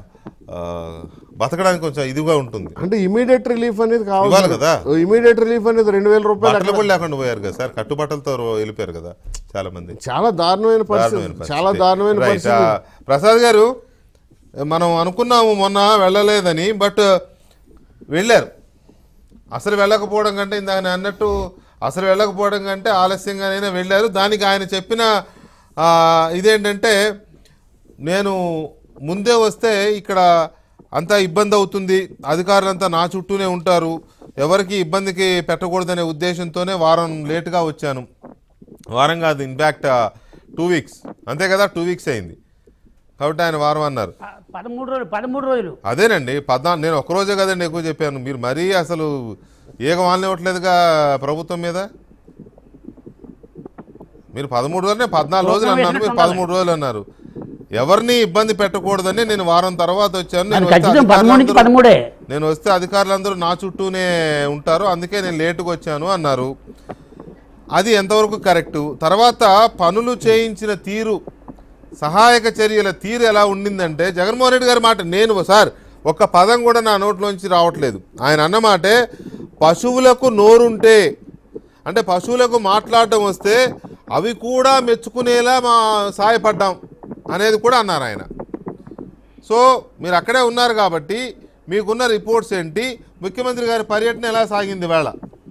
ఆ, బతకడానికి కొంచెం ఇదిగా ఉంటుంది అంటే ఇమీడియట్ రిలీఫ్ అనేది ఇవ్వాలి కావాలి కదా. ఇమీడియట్ రిలీఫ్ అనేది రెండు వేల రూపాయలు బట్టలు అక్కడ- కూడా లేకుండా పోయారు కదా సార్ కట్టుబట్టలతో వెళ్ళిపోయారు కదా చాలా మంది చాలా దారుణమైన పరిస్థితి దారుణమైన చాలా పరిస్థితి. దారుణమైన రైట్. పరిస్థితి ఆ, ప్రసాద్ గారు మనం అనుకున్నాము మొన్న వెళ్ళలేదని బట్ వెళ్ళారు అసలు వెళ్ళకపోవడం కంటే ఇందాక నేను అన్నట్టు అసలు వెళ్ళకపోవడం కంటే ఆలస్యంగానైనా వెళ్ళారు దానికి ఆయన చెప్పిన ఆ, ఇదేంటంటే నేను ముందే వస్తే ఇక్కడ అంతా ఇబ్బంది అవుతుంది అధికారులంతా నా చుట్టూనే ఉంటారు ఎవరికి ఇబ్బందికి పెట్టకూడదనే ఉద్దేశంతోనే వారం లేటుగా వచ్చాను వారం కాదు ఇన్ఫ్యాక్ట్ టూ వీక్స్ అంతే కదా టూ వీక్స్ అయింది కాబట్టి ఆయన వారం అన్నారు ప- పదమూడు రోజులు పదమూడు రోజులు అదేనండి పద్నాలుగు నేను ఒక్కరోజే కదండి ఎక్కువ చెప్పాను మీరు మరీ అసలు ఏగ వాళ్ళనివ్వట్లేదుగా ప్రభుత్వం మీద మీరు పదమూడు రోజులు నేను పద్నాలుగు రోజులు అన్నాను మీరు పదమూడు రోజులు అన్నారు ఎవరిని ఇబ్బంది పెట్టకూడదని నేను వారం తర్వాత వచ్చాను నేను అది వస్తే ఖచ్చితంగా పదమూడు నుంచి అధికారులందరూ- పదమూడే నేను వస్తే అధికారులందరూ నా చుట్టూనే ఉంటారు అందుకే నేను లేటుగా వచ్చాను అన్నారు అది ఎంతవరకు కరెక్టు తర్వాత పనులు చేయించిన తీరు సహాయక చర్యల తీరు ఎలా ఉండిందంటే జగన్మోహన్ రెడ్డి గారి మాట నేను సార్ ఒక్క పదం కూడా నా నోట్లోంచి రావట్లేదు ఆయన అన్నమాటే పశువులకు నోరుంటే అంటే పశువులకు మాట్లాడడం వస్తే అవి కూడా మెచ్చుకునేలా మా సాయపడ్డాం అనేది కూడా అన్నారు ఆయన సో మీరు అక్కడే ఉన్నారు కాబట్టి మీకున్న రిపోర్ట్స్ ఏంటి ముఖ్యమంత్రి గారి పర్యటన ఎలా సాగింది వేళ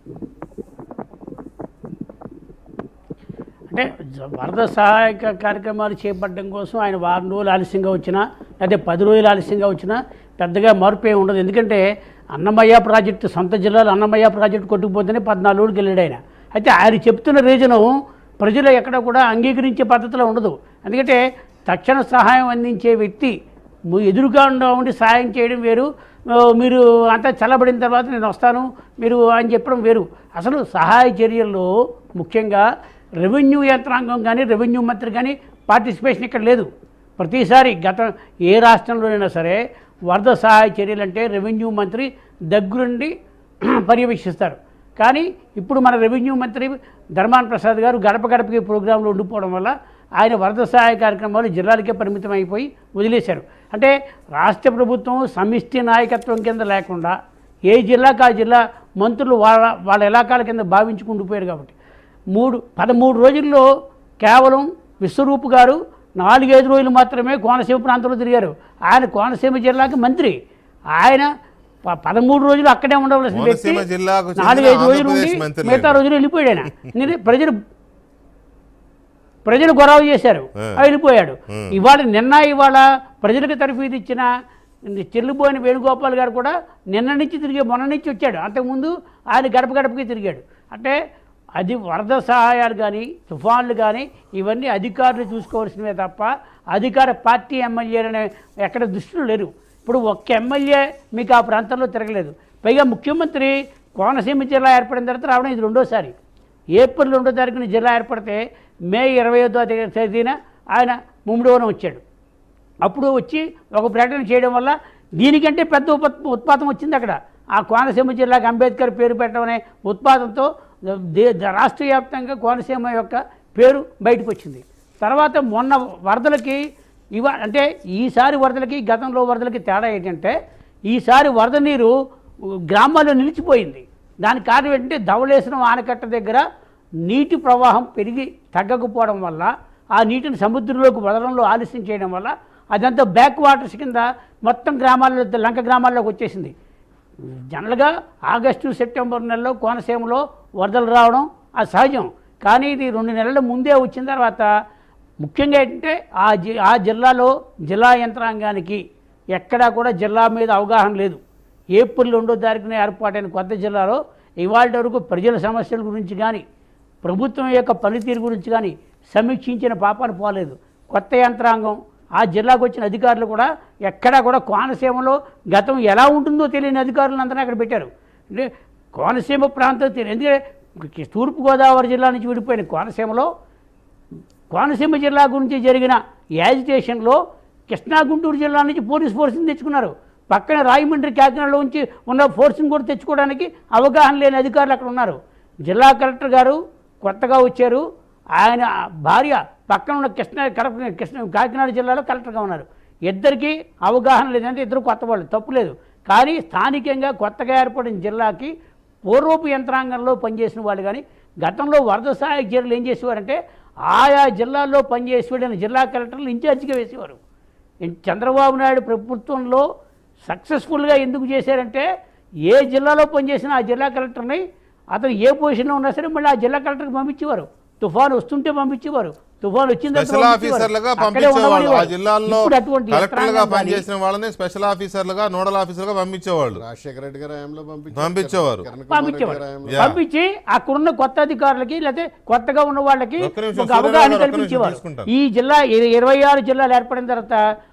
అంటే జ- వరద సహాయక కార్యక్రమాలు చేపట్టడం కోసం ఆయన వారం రోజులు ఆలస్యంగా వచ్చినా లేదా పది రోజులు ఆలస్యంగా వచ్చినా పెద్దగా మార్పు ఏమి ఉండదు ఎందుకంటే అన్నమయ్య ప్రాజెక్టు సొంత జిల్లాలో అన్నమయ్య ప్రాజెక్టు కొట్టుకుపోతేనే పద్నాలుగు రోజులకి వెళ్ళాడు ఆయన అయితే ఆయన చెప్తున్న రీజను ప్రజలు ఎక్కడ కూడా అంగీకరించే పద్ధతిలో ఉండదు ఎందుకంటే తక్షణ సహాయం అందించే వ్యక్తి ము- ఎదురుగా ఉండ- ఉండి సహాయం చేయడం వేరు ఆ, మీరు అంతా చల్లబడిన తర్వాత నేను వస్తాను మీరు అని చెప్పడం వేరు అసలు సహాయ చర్యల్లో ముఖ్యంగా రెవెన్యూ యంత్రాంగం కానీ రెవెన్యూ మంత్రి కానీ పార్టిసిపేషన్ ఇక్కడ లేదు ప్రతిసారి గత ఏ రాష్ట్రంలోనైనా సరే వరద సహాయ చర్యలు అంటే రెవెన్యూ మంత్రి దగ్గరుండి పర్యవేక్షిస్తారు కానీ ఇప్పుడు మన రెవెన్యూ మంత్రి ధర్మాన ప్రసాద్ గారు గడప గడపకి ప్రోగ్రాంలో ఉండిపోవడం వల్ల ఆయన వరద సహాయ కార్యక్రమాలు జిల్లాలకే పరిమితం అయిపోయి వదిలేశారు అంటే రాష్ట్ర ప్రభుత్వం సమిష్టి నాయకత్వం కింద లేకుండా ఏ జిల్లాకు ఆ జిల్లా మంత్రులు వాళ్ళ వాళ్ళ ఇలాకాల కింద భావించుకుంటూ పోయారు కాబట్టి మూడు పదమూడు రోజుల్లో కేవలం విశ్వరూప్ గారు నాలుగైదు రోజులు మాత్రమే కోనసీమ ప్రాంతంలో తిరిగారు ఆయన కోనసీమ జిల్లాకి మంత్రి ఆయన ప- పదమూడు రోజులు అక్కడే ఉండవలసిన వ్యక్తి కోనసీమ జిల్లాకు చెందిన నాలుగు ఐదు రోజులు ఉండి ఆంధ్రప్రదేశ్ మంత్రి మిగతా లేడు. రోజులు వెళ్ళిపోయాడు ఆయన ఎందుకంటే ప్రజలు ప్రజలు గొడవ చేశారు ఆ. ఆ వెళ్ళిపోయాడు ఇవాళ నిన్న ఇవాళ ప్రజలకు తరఫీదు ఇచ్చిన చెల్లిపోయిన వేణుగోపాల్ గారు కూడా నిన్న నుంచి తిరిగి మొన్న నుంచి వచ్చాడు అంతకుముందు ఆయన గడప గడపకి తిరిగాడు అంటే అది వరద సహాయాలు కానీ తుఫాన్లు కానీ ఇవన్నీ అధికారులు చూసుకోవాల్సినవే తప్ప అధికార పార్టీ ఎమ్మెల్యేలనే ఎక్కడ దృష్టిలో లేరు ఇప్పుడు ఒక్క ఎమ్మెల్యే మీకు ఆ ప్రాంతంలో తిరగలేదు పైగా ముఖ్యమంత్రి కోనసీమ జిల్లా ఏర్పడిన తర్వాత రావడం ఇది రెండోసారి ఏప్రిల్ రెండో తారీఖున జిల్లా ఏర్పడితే మే ఇరవై ఐదో తేదీన ఆయన ముమ్మడివరం వచ్చాడు అప్పుడు వచ్చి ఒక ప్రకటన చేయడం వల్ల దీనికంటే పెద్ద ఉప ఉత్పాతం వచ్చింది అక్కడ ఆ కోనసీమ జిల్లాకు అంబేద్కర్ పేరు పెట్టడం అనే ఉత్పాదంతో దే రాష్ట్ర వ్యాప్తంగా కోనసీమ యొక్క పేరు బయటకు వచ్చింది తర్వాత మొన్న వరదలకి ఇవ అంటే ఈసారి వరదలకి గతంలో వరదలకి తేడా ఏంటంటే ఈసారి వరద నీరు గ్రామాల్లో నిలిచిపోయింది దానికి కారణం ఏంటంటే ధవళేశ్వరం ఆనకట్ట దగ్గర నీటి ప్రవాహం పెరిగి తగ్గకపోవడం వల్ల ఆ నీటిని సముద్రంలోకి వదలంలో ఆలస్యం చేయడం వల్ల అదంతా బ్యాక్ వాటర్స్ కింద మొత్తం గ్రామాల్లో లంక గ్రామాల్లోకి వచ్చేసింది జనరల్గా ఆగస్టు సెప్టెంబర్ నెలలో కోనసీమలో వరదలు రావడం అది సహజం కానీ ఇది రెండు నెలల ముందే వచ్చిన తర్వాత ముఖ్యంగా ఏంటంటే ఆ జి ఆ జిల్లాలో జిల్లా యంత్రాంగానికి ఎక్కడా కూడా జిల్లా మీద అవగాహన లేదు ఏప్రిల్ రెండో తారీఖున ఏర్పాటైన కొత్త జిల్లాలో ఇవాళ వరకు ప్రజల సమస్యల గురించి కానీ ప్రభుత్వం యొక్క పనితీరు గురించి కానీ సమీక్షించిన పాపాలు పోలేదు కొత్త యంత్రాంగం ఆ జిల్లాకు వచ్చిన అధికారులు కూడా ఎక్కడా కూడా కోనసీమలో గతం ఎలా ఉంటుందో తెలియని అధికారులను అందరూ అక్కడ పెట్టారు అంటే కోనసీమ ప్రాంతం తెలియదు ఎందుకంటే తూర్పుగోదావరి జిల్లా నుంచి విడిపోయిన కోనసీమలో కోనసీమ జిల్లా గురించి జరిగిన యాజిటేషన్లో కృష్ణా గుంటూరు జిల్లా నుంచి పోలీస్ ఫోర్స్ని తెచ్చుకున్నారు పక్కన రాయమండ్రి కాకినాడలో ఉంచి ఉన్న ఫోర్స్ని కూడా తెచ్చుకోవడానికి అవగాహన లేని అధికారులు అక్కడ ఉన్నారు జిల్లా కలెక్టర్ గారు కొత్తగా వచ్చారు ఆయన భార్య పక్కన ఉన్న కృష్ణ కడప కృష్ణ కాకినాడ జిల్లాలో కలెక్టర్గా ఉన్నారు ఇద్దరికీ అవగాహన లేదంటే ఇద్దరు కొత్త వాళ్ళు తప్పు లేదు కానీ స్థానికంగా కొత్తగా ఏర్పడిన జిల్లాకి పూర్వపు యంత్రాంగంలో పనిచేసిన వాళ్ళు కానీ గతంలో వరద సహాయక చర్యలు ఏం చేసేవారంటే ఆయా జిల్లాల్లో పనిచేసేవాడిన జిల్లా కలెక్టర్లు ఇన్ఛార్జిగా వేసేవారు ఇన్- చంద్రబాబు నాయుడు ప్రభుత్వంలో సక్సెస్ఫుల్గా ఎందుకు చేశారంటే ఏ జిల్లాలో పనిచేసిన ఆ జిల్లా కలెక్టర్ని అతను ఏ పొజిషన్లో ఉన్నా సరే మళ్ళీ ఆ జిల్లా కలెక్టర్కి పంపించేవారు తుఫాను వస్తుంటే పంపించేవారు తుఫాను వచ్చిన తర్వాత స్పెషల్ పంపించేవారు. ఆఫీసర్లుగా అక్కడే పంపించేవాళ్ళు ఆ ఉండమనేవారు. జిల్లాల్లో ఇప్పుడు అటువంటి కలెక్టర్లుగా యంత్రాంగం కానీ పనిచేసిన వాళ్ళని స్పెషల్ ఆఫీసర్లుగా నోడల్ ఆఫీసర్లుగా పంపించేవాళ్ళు రాజశేఖర రెడ్డి గారు హయాంలో పంపించారు పంపించేవారు. కిరణ్ కుమార్ రెడ్డి పంపించేవారు గారి హయాంలో యా. పంపించి అక్కడున్న కొత్త అధికారులకి లేకపోతే కొత్తగా ఉన్న వాళ్ళకి ఒక్క నిమిషం, ఒక అవగాహన సూర్యనారాయణ గారు, ఒక్క నిమిషం కల్పించేవారు తీసుకుంటాను. ఈ జిల్లా ఇర- ఇరవై ఆరు జిల్లాలు ఏర్పడిన తర్వాత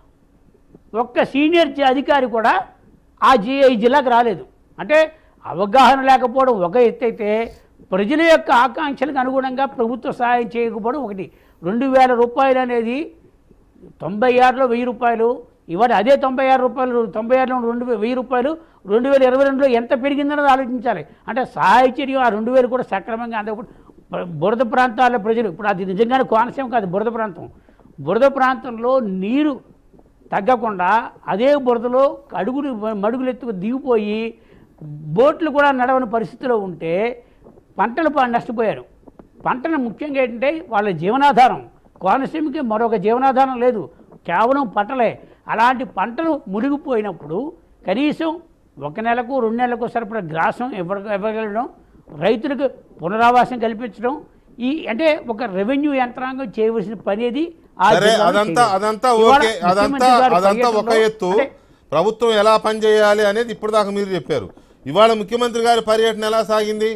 ఒక్క సీనియర్ జి- అధికారి కూడా ఆ జి ఈ జిల్లాకు రాలేదు అంటే అవగాహన లేకపోవడం ఒక ఎత్తు అయితే ప్రజల యొక్క ఆకాంక్షలకు అనుగుణంగా ప్రభుత్వ సహాయం చేయకపోవడం ఒకటి రెండు వేల రూపాయలు అనేది తొంభై ఆరులో వెయ్యి రూపాయలు ఇవాళ అదే తొంభై ఆరు రూపాయలు తొంభై ఆరులో రెండు వే- వెయ్యి రూపాయలు రెండు వేల ఇరవై రెండులో ఎంత పెరిగిందన్నది ఆలోచించాలి అంటే సహాయ చర్య ఆ రెండు వేలు కూడా సక్రమంగా అందకపోతే ప్ర- బురద ప్రాంతాల ప్రజలు ఇప్పుడు అది నిజంగానే కోనసీమ కాదు బురద ప్రాంతం బురద ప్రాంతంలో నీరు తగ్గకుండా అదే బురదలో అడుగులు మడుగులు ఎత్తుకు దిగిపోయి బోట్లు కూడా నడవని పరిస్థితిలో ఉంటే పంటలు పా- నష్టపోయారు పంటను ముఖ్యంగా ఏంటంటే వాళ్ళ జీవనాధారం కోనసీమకి మరొక జీవనాధారం లేదు కేవలం పంటలే అలాంటి పంటలు మునిగిపోయినప్పుడు కనీసం ఒక నెలకు రెండు నెలలకు సరిపడా గ్రాసం ఇవ్వ ఇవ్వగలడం రైతులకు పునరావాసం కల్పించడం ఈ అంటే ఒక రెవెన్యూ యంత్రాంగం చేయవలసిన పని అది ఆ సరే జిల్లాలో అదంతా చేయలేదు. అదంతా ఇవాళ ఓకే అదంతా ముఖ్యమంత్రి గారి అదంతా ఒక పర్యటనలో ఎత్తు అంటే ప్రభుత్వం ఎలా పనిచేయాలి అనేది ఇప్పుడు దాకా మీరు చెప్పారు ఇవాళ ముఖ్యమంత్రి గారి పర్యటన ఎలా సాగింది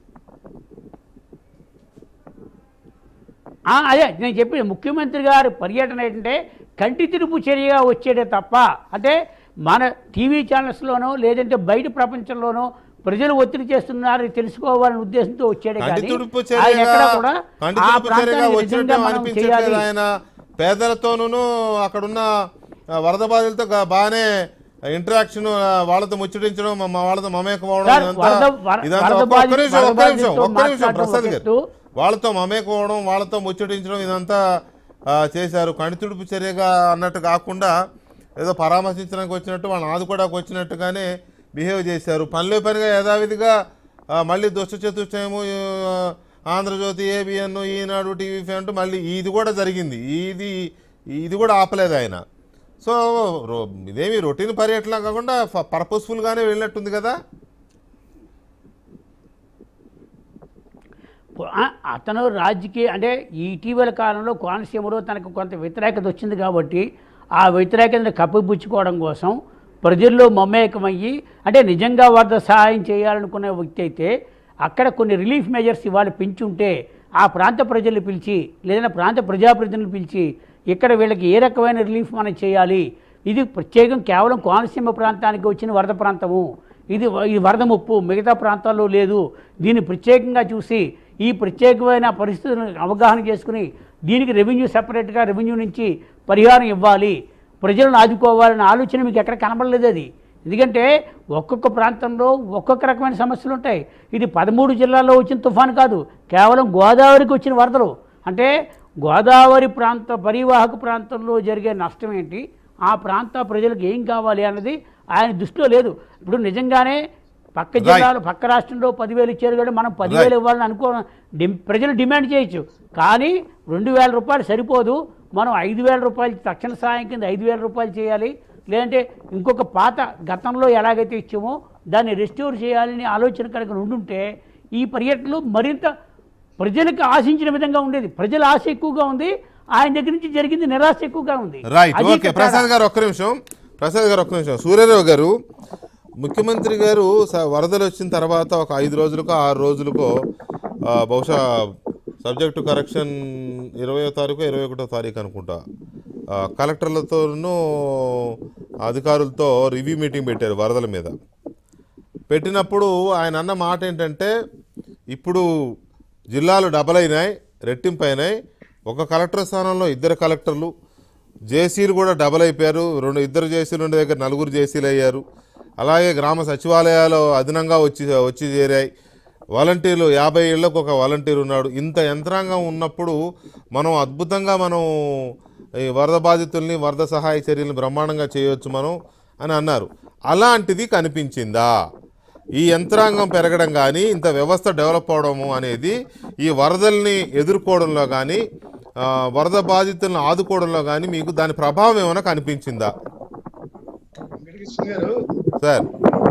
ఆ, అదే నేను చెప్పిన ముఖ్యమంత్రి గారి పర్యటన ఏంటంటే కంటి తిరుపు చర్యగా వచ్చేదే తప్ప అంటే మన టీవీ ఛానల్స్లోనో లేదంటే బయట ప్రపంచంలోనో ప్రజలు ఒత్తిడి చేస్తున్నారని తెలుసుకోవాలనే ఉద్దేశంతో వచ్చాడే కంటి కానీ తుడుపు ఆయన చర్యగా ఎక్కడ కూడా కంటి ఆ తుడుపు చర్యగా ప్రాంతానికి వచ్చినట్టు నిజంగా మనం అనిపించట్లేదు చేయాలి ఆయన పేదలతోనూ అక్కడున్న ఆ, వరద బాధితులతో గా- బాగానే ఇంటరాక్షన్ వాళ్ళతో ముచ్చటించడం మా- మా వాళ్ళతో మమేకం అవడం సార్, ఇదంతా వరద- వర- ఇదంతా వరద ఒక్క బాధితు- నిమిషం ఒక్క వరద నిమిషం బాధితులతో ఒక్క నిమిషం మాట్లాడడం ప్రసాద్ ఒక గారు ఎత్తు. వాళ్ళతో మమేకం అవడం వాళ్ళతో ముచ్చటించడం ఇదంతా ఆ, చేశారు కణితుడుపు చర్యగా అన్నట్టు కాకుండా ఏదో పరామర్శించడానికి వచ్చినట్టు వాళ్ళని ఆదుకోవడానికి వచ్చినట్టుగానే బిహేవ్ చేశారు పనిలో పనిగా యథావిధిగా ఆ, మళ్ళీ దుష్ట చతుష్టయము ఆ, Andhrajyothi ABN Eenadu TV five అంటూ మళ్ళీ ఇది కూడా జరిగింది ఇది ఇది కూడా ఆపలేదు ఆయన సో రో- ఇదేమి రొటీన్ పర్యటన కాకుండా పర్పస్ఫుల్గానే వెళ్ళినట్టుంది కదా ఆ, అతను రాజకీయ అంటే ఈ ఇటీవల కాలంలో కోనసీమలో తనకు కొంత వ్యతిరేకత వచ్చింది కాబట్టి ఆ వ్యతిరేకతను కప్పిపుచ్చుకోవడం కోసం ప్రజల్లో మమేకమయ్యి అంటే నిజంగా వరద సహాయం చేయాలనుకునే వ్యక్తి అయితే అక్కడ కొన్ని రిలీఫ్ మెజర్స్ ఇవాళ పెంచుంటే ఆ ప్రాంత ప్రజలు పిలిచి లేదంటే ప్రాంత ప్రజాప్రతినిధులు పిలిచి ఇక్కడ వీళ్ళకి ఏ రకమైన రిలీఫ్ మనం చేయాలి ఇది ప్రత్యేకం కేవలం కోనసీమ ప్రాంతానికి వచ్చిన వరద ప్రాంతము ఇది ఇది వరద ముప్పు మిగతా ప్రాంతాల్లో లేదు దీన్ని ప్రత్యేకంగా చూసి ఈ ప్రత్యేకమైన పరిస్థితులను అవగాహన చేసుకుని దీనికి రెవెన్యూ సపరేట్గా రెవెన్యూ నుంచి పరిహారం ఇవ్వాలి ప్రజలను ఆదుకోవాలనే ఆలోచన మీకు ఎక్కడ కనబడలేదు అది ఎందుకంటే ఒక్కొక్క ప్రాంతంలో ఒక్కొక్క రకమైన సమస్యలు ఉంటాయి ఇది పదమూడు జిల్లాల్లో వచ్చిన తుఫాను కాదు కేవలం గోదావరికి వచ్చిన వరదలు అంటే గోదావరి ప్రాంత పరివాహక ప్రాంతంలో జరిగే నష్టం ఏంటి ఆ ప్రాంత ప్రజలకు ఏం కావాలి అన్నది ఆయన దృష్టిలో లేదు ఇప్పుడు నిజంగానే పక్క జిల్లాలో పక్క రాష్ట్రంలో పదివేలు ఇచ్చారు కాబట్టి మనం పదివేలు ఇవ్వాలని అనుకో డిమ్ ప్రజలు డిమాండ్ చేయొచ్చు కానీ రెండు వేల రూపాయలు సరిపోదు మనం ఐదు వేల రూపాయలు తక్షణ సాయం కింద ఐదు వేల రూపాయలు చేయాలి లేదంటే ఇంకొక పాత గతంలో ఎలాగైతే ఇచ్చామో దాన్ని రెస్టోర్ చేయాలని ఆలోచన కనుక ఉండుంటే ఈ పర్యటనలు మరింత ప్రజలకు ఆశించిన విధంగా ఉండేది ప్రజల ఆశ ఎక్కువగా ఉంది ఆయన దగ్గర నుంచి జరిగింది నిరాశ ఎక్కువగా ఉంది రైట్ అది ఓకే ఇక్కడ ప్రసాద్ గారు ఒక్క నిమిషం ప్రసాద్ గారు ఒక్క నిమిషం సూర్యారావు గారు ముఖ్యమంత్రి గారు స- వరదలు వచ్చిన తర్వాత ఒక ఐదు రోజులకో ఆరు రోజులకో ఆ, బహుశా సబ్జెక్టు కరెక్షన్ ఇరవయో తారీఖు ఇరవై ఒకటో తారీఖు అనుకుంటా ఆ, కలెక్టర్లతోనూ అధికారులతో రివ్యూ మీటింగ్ పెట్టారు వరదల మీద పెట్టినప్పుడు ఆయన అన్న మాట ఏంటంటే ఇప్పుడు జిల్లాలు డబల్ అయినాయి రెట్టింపు అయినాయి ఒక కలెక్టర్ స్థానంలో ఇద్దరు కలెక్టర్లు జేసీలు కూడా డబల్ అయిపోయారు రెండు ఇద్దరు జేసీలు ఉండే దగ్గర నలుగురు జేసీలు అయ్యారు అలాగే గ్రామ సచివాలయాలు అదనంగా వచ్చి వచ్చి చేరాయి వాలంటీర్లు యాభై ఏళ్ళకు ఒక వాలంటీర్ ఉన్నాడు ఇంత యంత్రాంగం ఉన్నప్పుడు మనం అద్భుతంగా మనం ఈ వరద బాధితుల్ని వరద సహాయ చర్యలను బ్రహ్మాండంగా చేయొచ్చు మనం అని అన్నారు అలాంటిది కనిపించిందా ఈ యంత్రాంగం పెరగడం కానీ ఇంత వ్యవస్థ డెవలప్ అవడము అనేది ఈ వరదల్ని ఎదుర్కోవడంలో కానీ ఆ, వరద బాధితులను ఆదుకోవడంలో కానీ మీకు దాని ప్రభావం ఏమైనా కనిపించిందా వెంకటకృష్ణ గారు సార్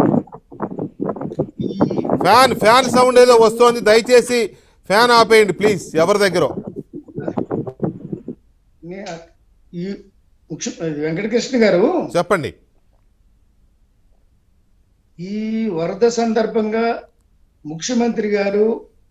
ఫ్యాన్ ఫ్యాన్ సౌండ్ ఏదో వస్తోంది దయచేసి ఫ్యాన్ ఆపేయండి ప్లీజ్ ఎవరి దగ్గర నే- ఈ ముఖ్య వెంకటకృష్ణ గారు చెప్పండి ఈ వరద సందర్భంగా ముఖ్యమంత్రి గారు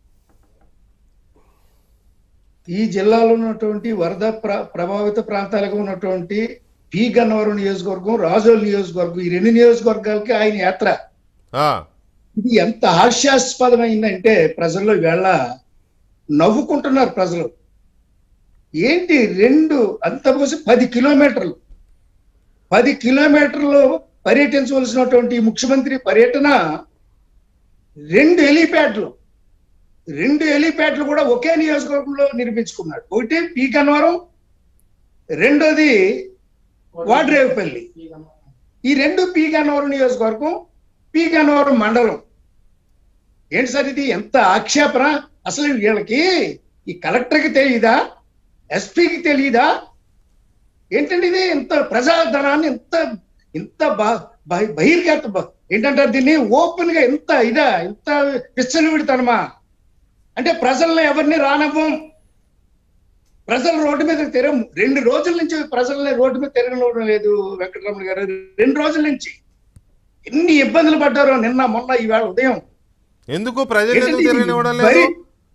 ఈ జిల్లాలో ఉన్నటువంటి వరద ప్ర ప్రభావిత ప్రాంతాలకు ఉన్నటువంటి పి గన్నవరం నియోజకవర్గం రాజోల్ నియోజకవర్గం ఈ రెండు నియోజకవర్గాలకి ఆయన యాత్ర ఆ, ఇది ఎంత హాస్యాస్పదమైందంటే ప్రజల్లో వేళ నవ్వుకుంటున్నారు ప్రజలు ఏంటి రెండు అంత పోసి పది కిలోమీటర్లు పది కిలోమీటర్లు పర్యటించవలసినటువంటి ముఖ్యమంత్రి పర్యటన రెండు హెలీప్యాడ్లు రెండు హెలీప్యాడ్లు కూడా ఒకే నియోజకవర్గంలో నిర్మించుకున్నాడు ఒకటి పీ కన్వరం రెండోది వాడ్రేవుపల్లి ఈ రెండు పీ గన్నవరం నియోజకవర్గం పీ గన్నవరం మండలం ఏంటి సార్ ఇది ఎంత ఆక్షేపణ అసలు వీళ్ళకి ఈ కలెక్టర్కి తెలియదా ఎస్పీకి తెలియదా ఏంటంటే ఇది ఇంత ప్రజాధనాన్ని ఇంత ఇంత బ- బ- బహిర్గత బ- ఏంటంటారు దీన్ని ఓపెన్ గా ఇంత ఇదా ఇంత విచ్చలవిడితనమా అంటే ప్రజల్ని ఎవరిని రానవ్వం ప్రజలు రోడ్డు మీద తిరగ రెండు రోజుల నుంచి ప్రజల్ని రోడ్డు మీద తిరగనివ్వడం లేదు వెంకటరమణ గారు రెండు రోజుల నుంచి ఎన్ని ఇబ్బందులు పడ్డారో నిన్న మొన్న ఈవేళ ఉదయం ఎందుకు ప్రజలు ఎందుకు ఏంటంటే ఇది తిరగనివ్వడం లేదు బరి-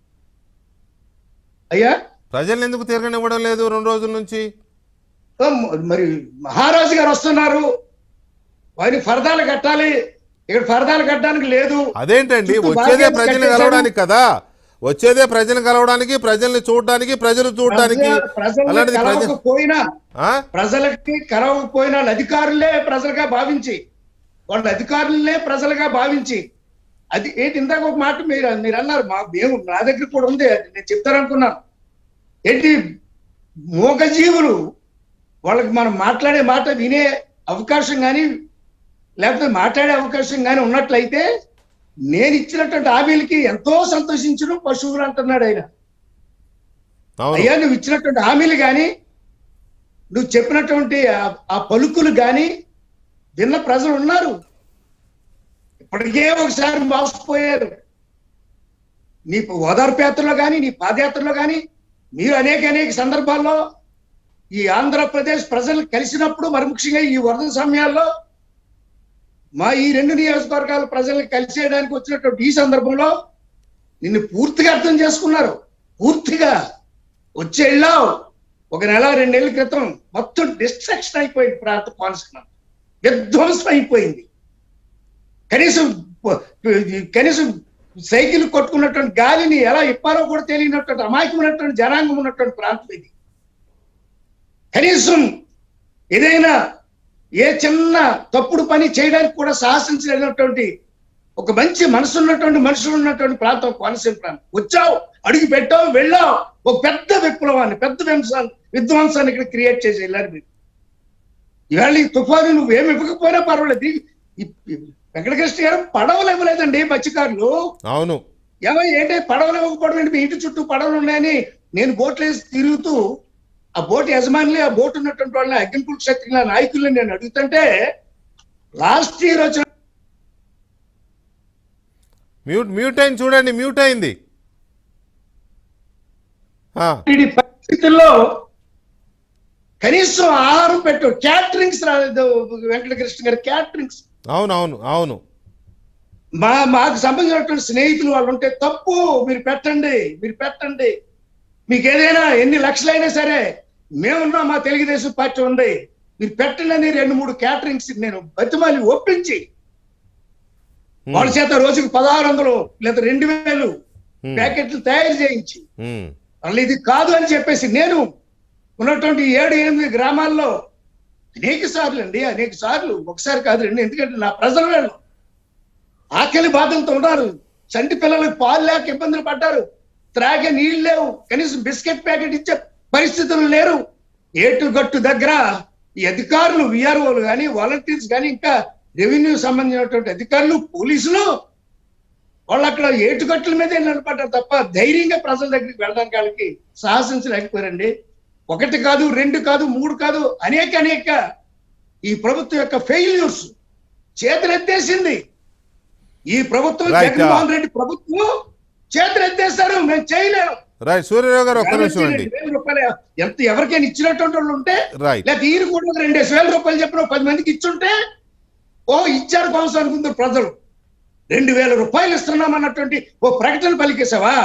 అయ్యా ప్రజల్ని ఎందుకు తిరగనివ్వడం లేదు రెండు రోజుల నుంచి ఆ, మరి మహారాజు గారు వస్తున్నారు వారిని ఫరదాలు కట్టాలి ఇక్కడ ఫరదాలు కట్టడానికి లేదు అదేంటండి చుట్టూ వచ్చేదే బాగా ప్రజల్ని కట్టేశారు. కలవడానికి కదా వచ్చేదే ప్రజల్ని కలవడానికి ప్రజల్ని చూడడానికి ప్రజలు చూడడానికి ప్రజ- ప్రజల్ని అలాంటిది ప్రజ కలవకపోయినా ఆ? ప్రజలకి కలవకపోయినా వాళ్ళ అధికారులే ప్రజలుగా భావించి వాళ్ళ అధికారులనే ప్రజలుగా భావించి అది ఏంటి ఇందాక ఒక మాట మీరు మీరు అన్నారు మా మేము నా దగ్గర కూడా ఉంది అది నేను చెప్తారనుకున్నాను ఏంటి మూగజీవులు వాళ్ళకి మనం మాట్లాడే మాట వినే అవకాశం కానీ లేకపోతే మాట్లాడే అవకాశం కానీ ఉన్నట్లయితే నేను ఇచ్చినటువంటి హామీలకి ఎంతో సంతోషించడం పశువులు అంటున్నాడు ఆయన అవును అయ్యా నువ్వు ఇచ్చినటువంటి హామీలు కానీ నువ్వు చెప్పినటువంటి ఆ- ఆ పలుకులు కానీ విన్న ప్రజలు ఉన్నారు ఇప్పటికే ఒకసారి మోసపోయారు నీ ఓదార్పు యాత్రలో కానీ నీ పాదయాత్రలో కానీ మీరు అనేక అనేక సందర్భాల్లో ఈ ఆంధ్రప్రదేశ్ ప్రజలు కలిసినప్పుడు మరి ముఖ్యంగా ఈ వరద సమయాల్లో మా ఈ రెండు నియోజకవర్గాల ప్రజల్ని కలిసేయడానికి వచ్చినటువంటి ఈ సందర్భంలో నిన్ను పూర్తిగా అర్థం చేసుకున్నారు పూర్తిగా వచ్చి వెళ్ళావు ఒక నెల రెండు నెలల క్రితం మొత్తం డిస్ట్రాక్షన్ అయిపోయింది ప్రాంత కోనసీమ విధ్వంసం అయిపోయింది కనీసం కనీసం సైకిల్ కొట్టుకున్నటువంటి గాలిని ఎలా ఇప్పాలో కూడా తెలియనటువంటి అమాయకమైనటువంటి జనాంగం ఉన్నటువంటి ప్రాంతం ఇది కనీసం ఏదైనా ఏ చిన్న తప్పుడు పని చేయడానికి కూడా సాహసించలేనటువంటి ఒక మంచి మనసు ఉన్నటువంటి మనుషులు ఉన్నటువంటి ప్రాంతం కోనసీమ ప్రాంతం వచ్చావు అడుగు పెట్టావు వెళ్ళావు ఒక పెద్ద విప్లవాన్ని పెద్ద విధ్వంసాన్ని విధ్వంసాన్ని ఇక్కడ క్రియేట్ చేసి వెళ్ళారు మీరు ఇవాళ ఈ తుఫాను నువ్వు ఏమి ఇవ్వకపోయినా పర్వాలేదు ఈ- ఈ వెంకటకృష్ణ గారు పడవలు ఇవ్వలేదండి మత్స్యకారులు అవును ఏమో ఏంటి పడవలు ఇవ్వకపోవడం ఏంటి మీ ఇంటి చుట్టూ పడవలు ఉన్నాయని నేను బోట్లు వేసి తిరుగుతూ ఆ బోట్ యజమానులు ఆ బోట్ ఉన్నటువంటి వాళ్ళని అగ్నికుల క్షత్రియుల నాయకుల్ని నేను అడుగుతుంటే లాస్ట్ ఇయర్ వచ్చిన మ్యూట్ మ్యూట్ అయింది చూడండి మ్యూట్ అయింది ఆ, ఈ పరిస్థితుల్లో కనీసం ఆహారం పెట్టు క్యాటరింగ్స్ రాలేదు వెంకటకృష్ణ గారు క్యాటరింగ్స్ అవును అవును అవును మా మాకు సంబంధించినటువంటి స్నేహితులు వాళ్ళు ఉంటే తప్పు మీరు పెట్టండి మీరు పెట్టండి మీకు ఏదైనా ఎన్ని లక్షలైనా సరే మేమున్నాం మా తెలుగుదేశం పార్టీ ఉంది మీరు పెట్టండి అని రెండు మూడు క్యాటరింగ్స్ నేను బతిమాలి ఒప్పించి వాళ్ళ చేత రోజుకు పదహారు వందలు లేదా రెండు వేలు Hmm. ప్యాకెట్లు తయారు చేయించి ఉమ్, వాళ్ళు ఇది కాదు అని చెప్పేసి నేను ఉన్నటువంటి ఏడు ఎనిమిది గ్రామాల్లో అనేక సార్లు అండి అనేక సార్లు ఒకసారి కాదు రండి ఎందుకంటే నా ప్రజలు వేళ్ళు ఆకలి బాధలతో ఉన్నారు చంటి పిల్లలకు పాలు లేక ఇబ్బందులు పడ్డారు త్రాగే నీళ్ళు లేవు కనీసం బిస్కెట్ ప్యాకెట్ ఇచ్చే పరిస్థితులు లేరు ఏటుగట్టు దగ్గర ఈ అధికారులు విఆర్ఓలు కానీ వాలంటీర్స్ కానీ ఇంకా రెవెన్యూ సంబంధించినటువంటి అధికారులు పోలీసులు వాళ్ళు అక్కడ ఏటుగట్టుల మీదే నిలబడ్డారు తప్ప ధైర్యంగా ప్రజల దగ్గరికి వెళ్ళడానికి వాళ్ళకి సాహసించలేకపోయారండి ఒకటి కాదు రెండు కాదు మూడు కాదు అనేక అనేక ఈ ప్రభుత్వం యొక్క ఫెయిల్యూర్స్ చేతులెత్తేసింది ఈ ప్రభుత్వం Right. జగన్మోహన్ రెడ్డి ప్రభుత్వం చేతులెత్తేస్తారు మేము చేయలేము రైట్ సూర్యరావు గారు ఒక్క నిమిషం అండి రెండు వేల రూపాయలు ఎంత ఎవరికైనా ఇచ్చినటువంటి వాళ్ళు ఉంటే రైట్ లేకపోతే ఈయన కూడా ఒక రెండేసి వేల రూపాయలు చెప్పిన ఒక పది మందికి ఇచ్చుంటే ఓ ఇచ్చారు కోసం అనుకుంటారు ప్రజలు రెండు వేల రూపాయలు ఇస్తున్నాం అన్నటువంటి ఓ ప్రకటన పలికేసావా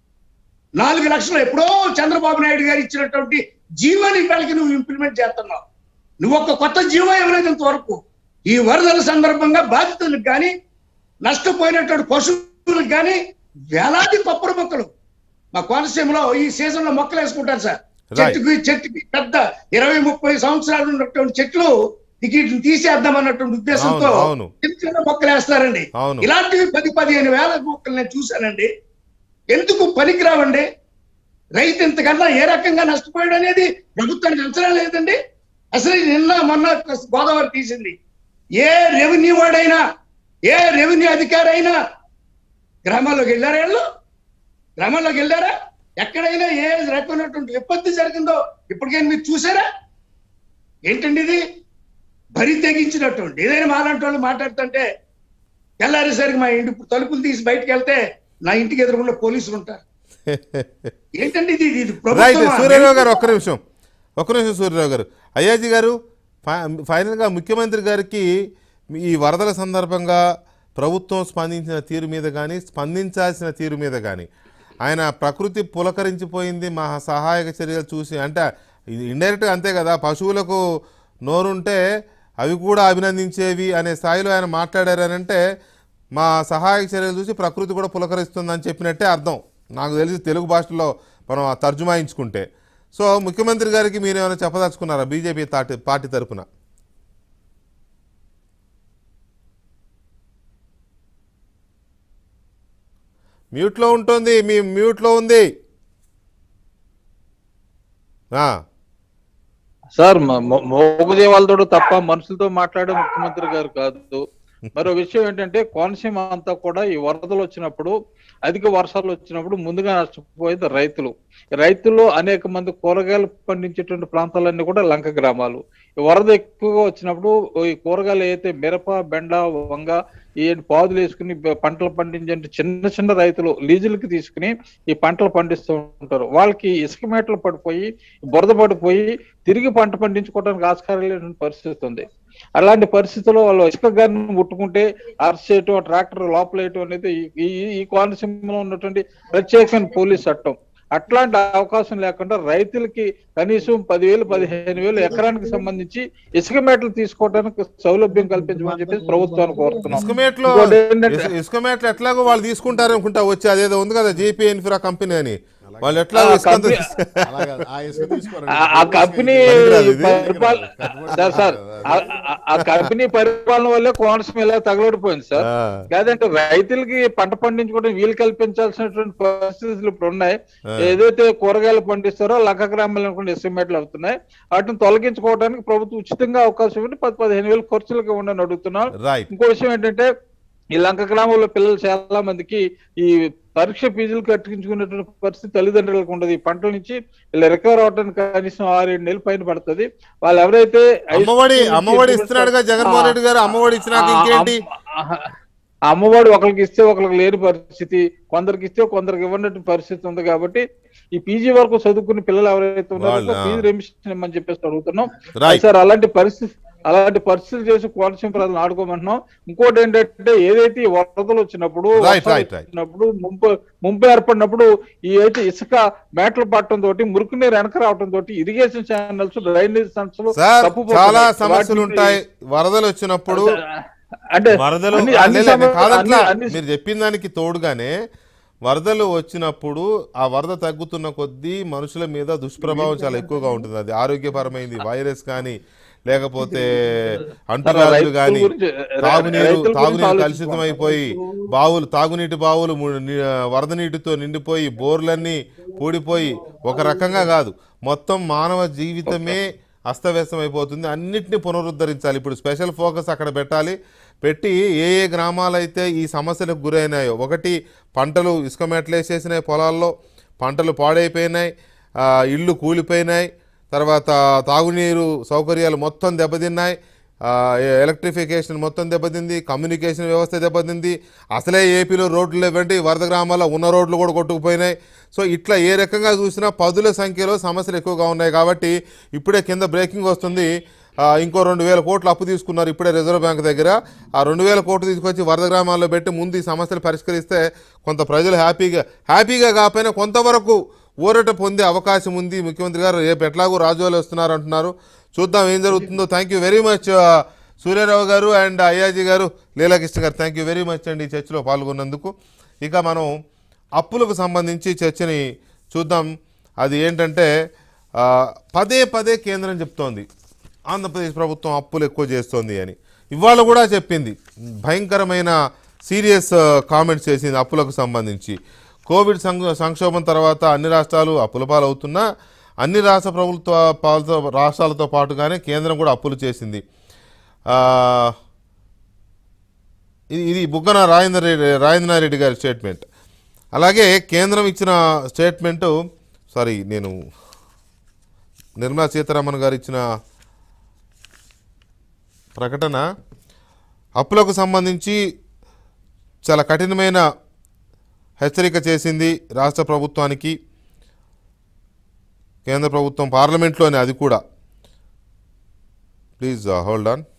నాలుగు లక్షలు ఎప్పుడో చంద్రబాబు నాయుడు గారు ఇచ్చినటువంటి జీవాన్ని ఇవాళకి నువ్వు ఇంప్లిమెంట్ చేస్తున్నావు నువ్వు ఒక కొత్త జీవో ఇవ్వలేదు ఇంతవరకు ఈ వరదల సందర్భంగా బాధితులకు కానీ నష్టపోయినటువంటి పశువులకు కానీ వేలాది కొబ్బరి మొక్కలు మా కోనసీమలో ఈ సీజన్ లో మొక్కలు వేసుకుంటారు సార్ Right. చెట్టుకి చెట్టుకి పెద్ద ఇరవై ముప్పై సంవత్సరాలు ఉన్నటువంటి చెట్లు ఇక వీటిని తీసేద్దాం అన్నటువంటి ఉద్దేశంతో అవును, అవును. చిన్న చిన్న మొక్కలు వేస్తారండి అవును. ఇలాంటివి పది పదిహేను వేల మొక్కలు నేను చూశానండి ఎందుకు పనికిరావండి రైతు ఇంతకన్నా ఏ రకంగా నష్టపోయాడు అనేది ప్రభుత్వానికి అంచనా లేదండి అసలు ఇది నిన్న మొన్న గోదావరి తీసింది ఏ రెవెన్యూ వాడైనా ఏ రెవెన్యూ అధికారి అయినా గ్రామాల్లోకి వెళ్ళారా వీళ్ళు గ్రామాల్లోకి వెళ్ళారా ఎక్కడైనా ఏ రకమైనటువంటి విపత్తి జరిగిందో ఇప్పటికైనా మీరు చూసారా ఏంటండి ఇది బరి తెగించినటువంటి ఏదైనా మాలాంటి వాళ్ళు మాట్లాడుతుంటే తెల్లారేసరికి మా ఇంటి తలుపులు తీసి బయటకు వెళ్తే నా ఇంటికి ఎదురుకుండా పోలీసులు ఉంటారు ఏంటండి ఇది ఇది రైట్ ప్రభుత్వమా? సూర్యరావు గారు ఒక్క నిమిషం ఒక్క నిమిషం సూర్యరావు గారు అయ్యాజీ గారు ఫై- ఫైనల్గా ముఖ్యమంత్రి గారికి ఈ వరదల సందర్భంగా ప్రభుత్వం స్పందించిన తీరు మీద కానీ స్పందించాల్సిన తీరు మీద కానీ ఆయన ప్రకృతి పులకరించిపోయింది మా సహాయక చర్యలు చూసి అంటే ఇది ఇండైరెక్ట్గా అంతే కదా పశువులకు నోరుంటే అవి కూడా అభినందించేవి అనే స్థాయిలో ఆయన మాట్లాడారనంటే మా సహాయక చర్యలు చూసి ప్రకృతి కూడా పులకరిస్తుందని చెప్పినట్టే అర్థం నాకు తెలిసి తెలుగు భాషలో మనం ఆ తర్జుమాయించుకుంటే సో ముఖ్యమంత్రి గారికి మీరు ఏమైనా చెప్పదలుచుకున్నారా బీజేపీ తాటి పార్టీ తరపున మ్యూట్లో ఉంటుంది మీ మ్యూట్లో ఉంది ఆ, సార్ మ- మొ- మోగుదేవాలతో తప్ప మనుషులతో మాట్లాడే ముఖ్యమంత్రి గారు కాదు మరో విషయం ఏంటంటే కోనసీమ అంతా కూడా ఈ వరదలు వచ్చినప్పుడు అధిక వర్షాలు వచ్చినప్పుడు ముందుగా నష్టపోయేది రైతులు రైతులు అనేక మంది కూరగాయలు పండించేటువంటి ప్రాంతాలన్నీ కూడా లంక గ్రామాలు ఈ వరద ఎక్కువగా వచ్చినప్పుడు ఈ కూరగాయలు అయితే మిరప బెండ వంగ ఈ పాదులు వేసుకుని బ- పంటలు పండించే చిన్న చిన్న రైతులు లీజులకి తీసుకుని ఈ పంటలు పండిస్తూ ఉంటారు వాళ్ళకి ఇసుక మేటలు పడిపోయి బురద పడిపోయి తిరిగి పంట పండించుకోవడానికి ఆస్కారం లేని పరిస్థితి ఉంది అలాంటి పరిస్థితుల్లో వాళ్ళు ఇసుక గన్ను ముట్టుకుంటే అరెస్ట్ చేయటం ట్రాక్టర్ లోపలేయటం అనేది ఈ- ఈ ఈ కోనసీమలో ఉన్నటువంటి ప్రత్యేకమైన పోలీస్ చట్టం అట్లాంటి అవకాశం లేకుండా రైతులకి కనీసం పదివేలు పదిహేను వేలు ఎకరానికి సంబంధించి ఇసుక మేటలు తీసుకోవడానికి సౌలభ్యం కల్పించమని చెప్పేసి ప్రభుత్వాన్ని కోరుతున్నాం ఇసుకమేట్లో ఇంకోటి ఏంటంటే- ఇసు- ఇసుకమేట్లు ఎట్లాగో వాళ్ళు తీసుకుంటారు అనుకుంటా వచ్చి అదేదో ఉంది కదా జేపీ ఇన్ఫ్రా కంపెనీ అని వాళ్ళు ఎట్లా ఆ ఇసుక అంతా కంపెనీ- తీసు- అలాగే ఆ ఇసుక తీసుకోరండి. ఆ- ఆ కంపెనీ పనికిరాదు ఇది. పరిపాలన సార్ సార్ ఆ- ఆ- ఆ కంపెనీ పరిపాలన వల్లే కోనసీమ ఇలా తగలడిపోయింది సార్ ఆ. లేదంటే రైతులకి పంట పండించుకోవడం వీలు కల్పించాల్సినటువంటి పరిస్థితులు ఇప్పుడు ఉన్నాయి ఏదైతే కూరగాయలు పండిస్తారో లక్క గ్రామాలు అనుకున్న ఎస్టిమేట్లు అవుతున్నాయి వాటిని తొలగించుకోవడానికి ప్రభుత్వం ఉచితంగా అవకాశం ఇవ్వండి పది పదిహేను వేలు ఖర్చులకు ఉండని అడుగుతున్నాం రైట్ ఇంకో విషయం ఏంటంటే ఈ లంక గ్రామంలో పిల్లలు చాలా మందికి ఈ పరీక్ష ఫీజులు కట్టించుకునేటువంటి పరిస్థితి తల్లిదండ్రులకు ఉండదు ఈ పంటల నుంచి వీళ్ళు రికవర్ అవడానికి కనీసం ఆరు ఏడు నెలలు పైన పడుతుంది వాళ్ళు ఎవరైతే హై అమ్మఒడి స్కూల్ నుంచి అమ్మఒడి ఇంటర్మీడియట్ ఇస్తున్నాడుగా జగన్మోహన్ రెడ్డి గారు అమ్మఒడి ఇచ్చినాక ఆ, ఇంకేంటి అమ్మ- ఆ అమ్మఒడి ఒకరికి ఇస్తే ఒకరికి లేని పరిస్థితి కొందరికి ఇస్తే కొందరికి ఇవ్వనట్టు పరిస్థితి ఉంది కాబట్టి ఈ పీజీ వరకు చదువుకునే పిల్లలు ఎవరైతే ఉన్నారో వాళ్ళు, ఆ. ఫీజు రెమిషన్ ఇమ్మని చెప్పేసి అడుగుతున్నాం Right. సార్ అలాంటి పరిస్థితి అలాంటి పరిస్థితులు చేసి కోనసీమ ప్రజలను ఆడుకోమంటున్నాం ఇంకోటి ఏంటంటే ఏదైతే ఈ వరదలు వచ్చినప్పుడు Right, వర్షాలు right, right. వచ్చినప్పుడు ముంపు ముంపు ఏర్పడినప్పుడు ఈ అయితే ఇసుక మేటలు పట్టడం తోటి మురికి నీరు వెనక రావడం తోటి ఇరిగేషన్ ఛానల్స్ డ్రైనేజ్ సంస్థలు సార్ తప్పుపోతున్నాయి. చాలా సమస్యలు వాటిని- ఉంటాయి వరదలు వచ్చినప్పుడు అంటే వరదలు అన్ని- అన్ని లే, లే, సమ- కాదట్లా అన్ని- అన్ని- మీరు చెప్పిన దానికి తోడుగానే వరదలు వచ్చినప్పుడు ఆ వరద తగ్గుతున్న కొద్దీ మనుషుల మీద దుష్ప్రభావం చాలా ఎక్కువగా ఉంటుంది అది ఆరోగ్యపరమైంది వైరస్ కానీ లేకపోతే అంటువ్యాధులు రైతుల కానీ గురించి- తాగునీరు రైతుల గురించి తాగునీరు ఆలోచించుకోవాలి. కలుషితం అయిపోయి బావులు తాగునీటి బావులు ము- ని- వరద నీటితో నిండిపోయి బోర్లన్నీ పూడిపోయి ఒక రకంగా కాదు మొత్తం మానవ జీవితమే అస్తవ్యస్తం అయిపోతుంది అన్నిటిని పునరుద్ధరించాలి ఇప్పుడు స్పెషల్ ఫోకస్ అక్కడ పెట్టాలి పెట్టి ఏ ఏ గ్రామాలైతే ఈ సమస్యలకు గురైనాయో ఒకటి పంటలు ఇసుక మెట్లేసేసినాయి పొలాల్లో పంటలు పాడైపోయినాయి ఆ, ఇళ్ళు కూలిపోయినాయి తర్వాత తాగునీరు సౌకర్యాలు మొత్తం దెబ్బతిన్నాయి ఆ, ఎ- ఎలక్ట్రిఫికేషన్ మొత్తం దెబ్బతింది కమ్యూనికేషన్ వ్యవస్థ దెబ్బతింది అసలే ఏపీలో రోడ్లు లేవండి వరద గ్రామాల్లో ఉన్న రోడ్లు కూడా కొట్టుకుపోయినాయి సో ఇట్లా ఏ రకంగా చూసినా పదుల సంఖ్యలో సమస్యలు ఎక్కువగా ఉన్నాయి కాబట్టి ఇప్పుడే కింద బ్రేకింగ్ వస్తుంది ఆ, ఇంకో రెండు వేల కోట్లు అప్పు తీసుకున్నారు ఇప్పుడే రిజర్వ్ బ్యాంక్ దగ్గర ఆ రెండు వేల కోట్లు తీసుకొచ్చి వరద గ్రామాల్లో పెట్టి ముందు ఈ సమస్యలు పరిష్కరిస్తే కొంత ప్రజలు హ్యాపీగా హ్యాపీగా కాకపోయినా కొంతవరకు ఊరట పొందే అవకాశం ఉంది ముఖ్యమంత్రి గారు రేపు ఎట్లాగో రాజువాళ్ళు వస్తున్నారు అంటున్నారు చూద్దాం ఏం జరుగుతుందో thank you very much Suryarao garu and అయ్యాజీ గారు లీలాకృష్ణ గారు థ్యాంక్ యూ వెరీ మచ్ అండి ఈ చర్చలో పాల్గొన్నందుకు ఇక మనం అప్పులకు సంబంధించి చర్చని చూద్దాం అది ఏంటంటే ఆ, పదే పదే కేంద్రం చెప్తోంది ఆంధ్రప్రదేశ్ ప్రభుత్వం అప్పులు ఎక్కువ చేస్తోంది అని ఇవాళ కూడా చెప్పింది భయంకరమైన సీరియస్ కామెంట్స్ చేసింది అప్పులకు సంబంధించి కోవిడ్ సంక్ష సంక్షోభం తర్వాత అన్ని రాష్ట్రాలు అప్పుల పాలవుతున్నా అన్ని రాష్ట్ర ప్రభుత్వ పాలతో రాష్ట్రాలతో పాటుగానే కేంద్రం కూడా అప్పులు చేసింది ఆ, ఇది ఇది బుగ్గన రాజేందర్ రెడ్డి రాజేంద్రనాథ్ రెడ్డి గారి స్టేట్మెంట్ అలాగే కేంద్రం ఇచ్చిన స్టేట్మెంటు సారీ నేను నిర్మలా సీతారామన్ గారు ఇచ్చిన ప్రకటన అప్పులకు సంబంధించి చాలా కఠినమైన హెచ్చరిక చేసింది రాష్ట్ర ప్రభుత్వానికి కేంద్ర ప్రభుత్వం పార్లమెంట్లోనే అది కూడా ప్లీజ్ హోల్డ్ ఆన్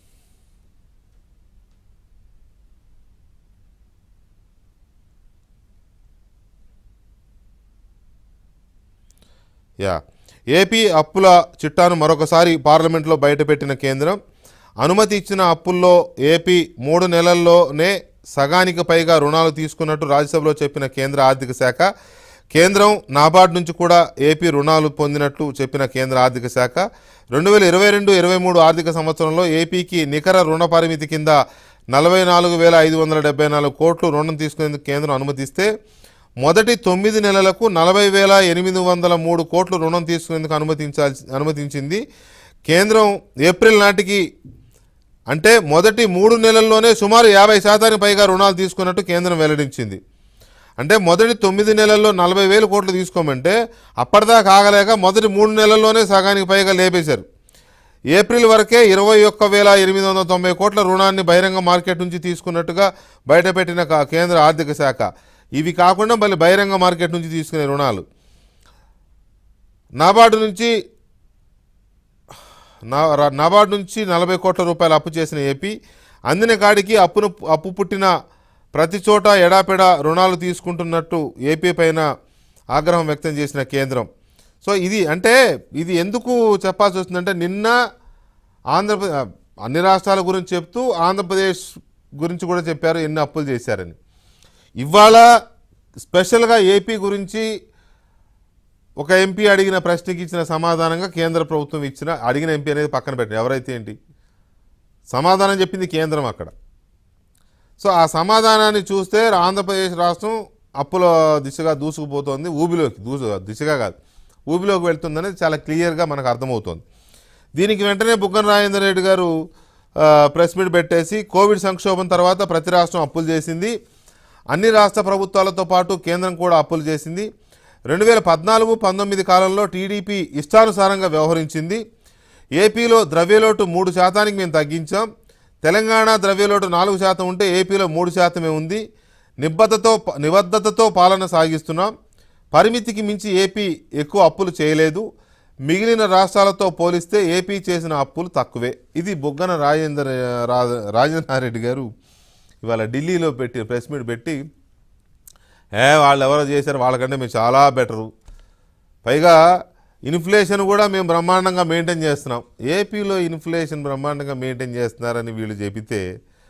యా ఏపీ అప్పుల చిట్టాను మరొకసారి పార్లమెంట్లో బయటపెట్టిన కేంద్రం అనుమతి ఇచ్చిన అప్పుల్లో ఏపీ మూడు నెలల్లోనే సగానికి పైగా రుణాలు తీసుకున్నట్టు రాజ్యసభలో చెప్పిన కేంద్ర ఆర్థిక శాఖ కేంద్రం నాబార్డ్ నుంచి కూడా ఏపీ రుణాలు పొందినట్లు చెప్పిన కేంద్ర ఆర్థిక శాఖ రెండు వేల ఇరవై రెండు ఇరవై మూడు ఆర్థిక సంవత్సరంలో ఏపీకి నికర రుణ పరిమితి కింద నలభై నాలుగు వేల ఐదు వందల డెబ్బై నాలుగు కోట్లు రుణం తీసుకునేందుకు కేంద్రం అనుమతిస్తే మొదటి తొమ్మిది నెలలకు నలభై వేల ఎనిమిది వందల మూడు కోట్లు రుణం తీసుకునేందుకు అనుమతించాల్సి అనుమతించింది కేంద్రం ఏప్రిల్ నాటికి అంటే మొదటి మూడు నెలల్లోనే సుమారు యాభై శాతానికి పైగా రుణాలు తీసుకున్నట్టు కేంద్రం వెల్లడించింది అంటే మొదటి తొమ్మిది నెలల్లో నలభై వేలు కోట్లు తీసుకోమంటే అప్పటిదాకా ఆగలేక మొదటి మూడు నెలల్లోనే సగానికి పైగా లేపేశారు ఏప్రిల్ వరకే ఇరవై ఒక్క వేల ఎనిమిది వందల తొంభై కోట్ల రుణాన్ని బహిరంగ మార్కెట్ నుంచి తీసుకున్నట్టుగా బయటపెట్టిన కా- కేంద్ర ఆర్థిక శాఖ ఇవి కాకుండా మళ్ళీ బహిరంగ మార్కెట్ నుంచి తీసుకునే రుణాలు నాబార్డు నుంచి నా రా- నాబార్డు నుంచి నలభై కోట్ల రూపాయలు అప్పు చేసిన ఏపీ అందిన కాడికి అప్పును అప్పు పుట్టిన ప్రతి చోట ఎడాపెడా రుణాలు తీసుకుంటున్నట్టు ఏపీ పైన ఆగ్రహం వ్యక్తం చేసిన కేంద్రం సో ఇది అంటే ఇది ఎందుకు చెప్పాల్సి వస్తుందంటే నిన్న ఆంధ్రప్రదేశ్ అన్ని రాష్ట్రాల గురించి చెప్తూ ఆంధ్రప్రదేశ్ గురించి కూడా చెప్పారు ఎన్ని అప్పులు చేశారని ఇవాళ స్పెషల్గా ఏపీ గురించి ఒక ఎంపీ అడిగిన ప్రశ్నకి ఇచ్చిన సమాధానంగా కేంద్ర ప్రభుత్వం ఇచ్చిన అడిగిన ఎంపీ అనేది పక్కన పెట్టండి ఎవరైతే ఏంటి సమాధానం చెప్పింది కేంద్రం అక్కడ సో ఆ సమాధానాన్ని చూస్తే ఆంధ్రప్రదేశ్ రాష్ట్రం అప్పుల దిశగా దూసుకుపోతోంది ఊబిలోకి దూసు దిశగా కాదు ఊబిలోకి వెళ్తుందనేది చాలా క్లియర్గా మనకు అర్థమవుతోంది దీనికి వెంటనే బుగ్గన రాజేందర్ రెడ్డి గారు ఆ, ప్రెస్ మీట్ పెట్టేసి కోవిడ్ సంక్షోభం తర్వాత ప్రతి రాష్ట్రం అప్పులు చేసింది అన్ని రాష్ట్ర ప్రభుత్వాలతో పాటు కేంద్రం కూడా అప్పులు చేసింది రెండు వేల పద్నాలుగు పంతొమ్మిది కాలంలో టీడీపీ ఇష్టానుసారంగా వ్యవహరించింది ఏపీలో ద్రవ్యలోటు మూడు శాతానికి మేము తగ్గించాం తెలంగాణ ద్రవ్యలోటు నాలుగు శాతం ఉంటే ఏపీలో మూడు శాతమే ఉంది నిబద్ధతతో నిబద్ధతతో పాలన సాగిస్తున్నాం పరిమితికి మించి ఏపీ ఎక్కువ అప్పులు చేయలేదు మిగిలిన రాష్ట్రాలతో పోలిస్తే ఏపీ చేసిన అప్పులు తక్కువే ఇది బొగ్గన రాజేందర్ రా రాజేంద్రారెడ్డి గారు ఇవాళ ఢిల్లీలో పెట్టి ప్రెస్ మీట్ పెట్టి ఏ వాళ్ళు ఎవరో చేశారు వాళ్ళకంటే మేము చాలా బెటరు పైగా ఇన్ఫ్లేషన్ కూడా మేము బ్రహ్మాండంగా మెయింటైన్ చేస్తున్నాం ఏపీలో ఇన్ఫ్లేషన్ బ్రహ్మాండంగా మెయింటైన్ చేస్తున్నారని వీళ్ళు చెబితే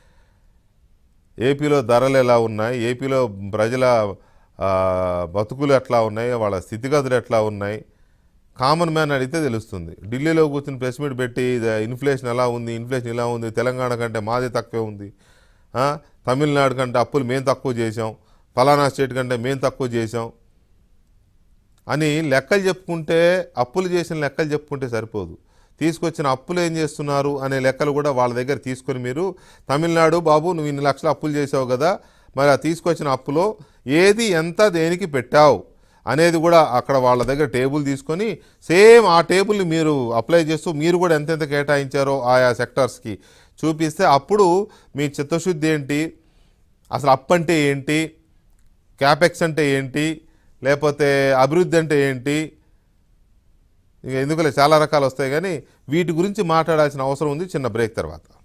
ఏపీలో ధరలు ఎలా ఉన్నాయి ఏపీలో ప్రజల ఆ, బతుకులు ఎట్లా ఉన్నాయి వాళ్ళ స్థితిగతులు ఎట్లా ఉన్నాయి కామన్ మ్యాన్ అడిగితే తెలుస్తుంది ఢిల్లీలో కూర్చుని ప్రెస్ మీట్ పెట్టి ఇది ఇన్ఫ్లేషన్ ఎలా ఉంది ఇన్ఫ్లేషన్ ఇలా ఉంది తెలంగాణ కంటే మాది తక్కువే ఉంది ఆ, తమిళనాడు కంటే అప్పులు మేము తక్కువ చేసాం ఫలానా స్టేట్ కంటే మేము తక్కువ చేసాం అని లెక్కలు చెప్పుకుంటే అప్పులు చేసిన లెక్కలు చెప్పుకుంటే సరిపోదు తీసుకొచ్చిన అప్పులు ఏం చేస్తున్నారు అనే లెక్కలు కూడా వాళ్ళ దగ్గర తీసుకొని మీరు తమిళనాడు బాబు నువ్వు ఇన్ని లక్షలు అప్పులు చేసావు కదా మరి ఆ తీసుకొచ్చిన అప్పులో ఏది ఎంత దేనికి పెట్టావు అనేది కూడా అక్కడ వాళ్ళ దగ్గర టేబుల్ తీసుకొని సేమ్ ఆ టేబుల్ని మీరు అప్లై చేస్తూ మీరు కూడా ఎంతెంత కేటాయించారో ఆయా సెక్టార్స్కి చూపిస్తే అప్పుడు మీ చిత్తశుద్ధి ఏంటి అసలు అప్ అంటే ఏంటి క్యాపెక్స్ అంటే ఏంటి లేకపోతే అభివృద్ధి అంటే ఏంటి ఇక ఎందుకులే చాలా రకాలు వస్తాయి కానీ వీటి గురించి మాట్లాడాల్సిన అవసరం ఉంది చిన్న బ్రేక్ తర్వాత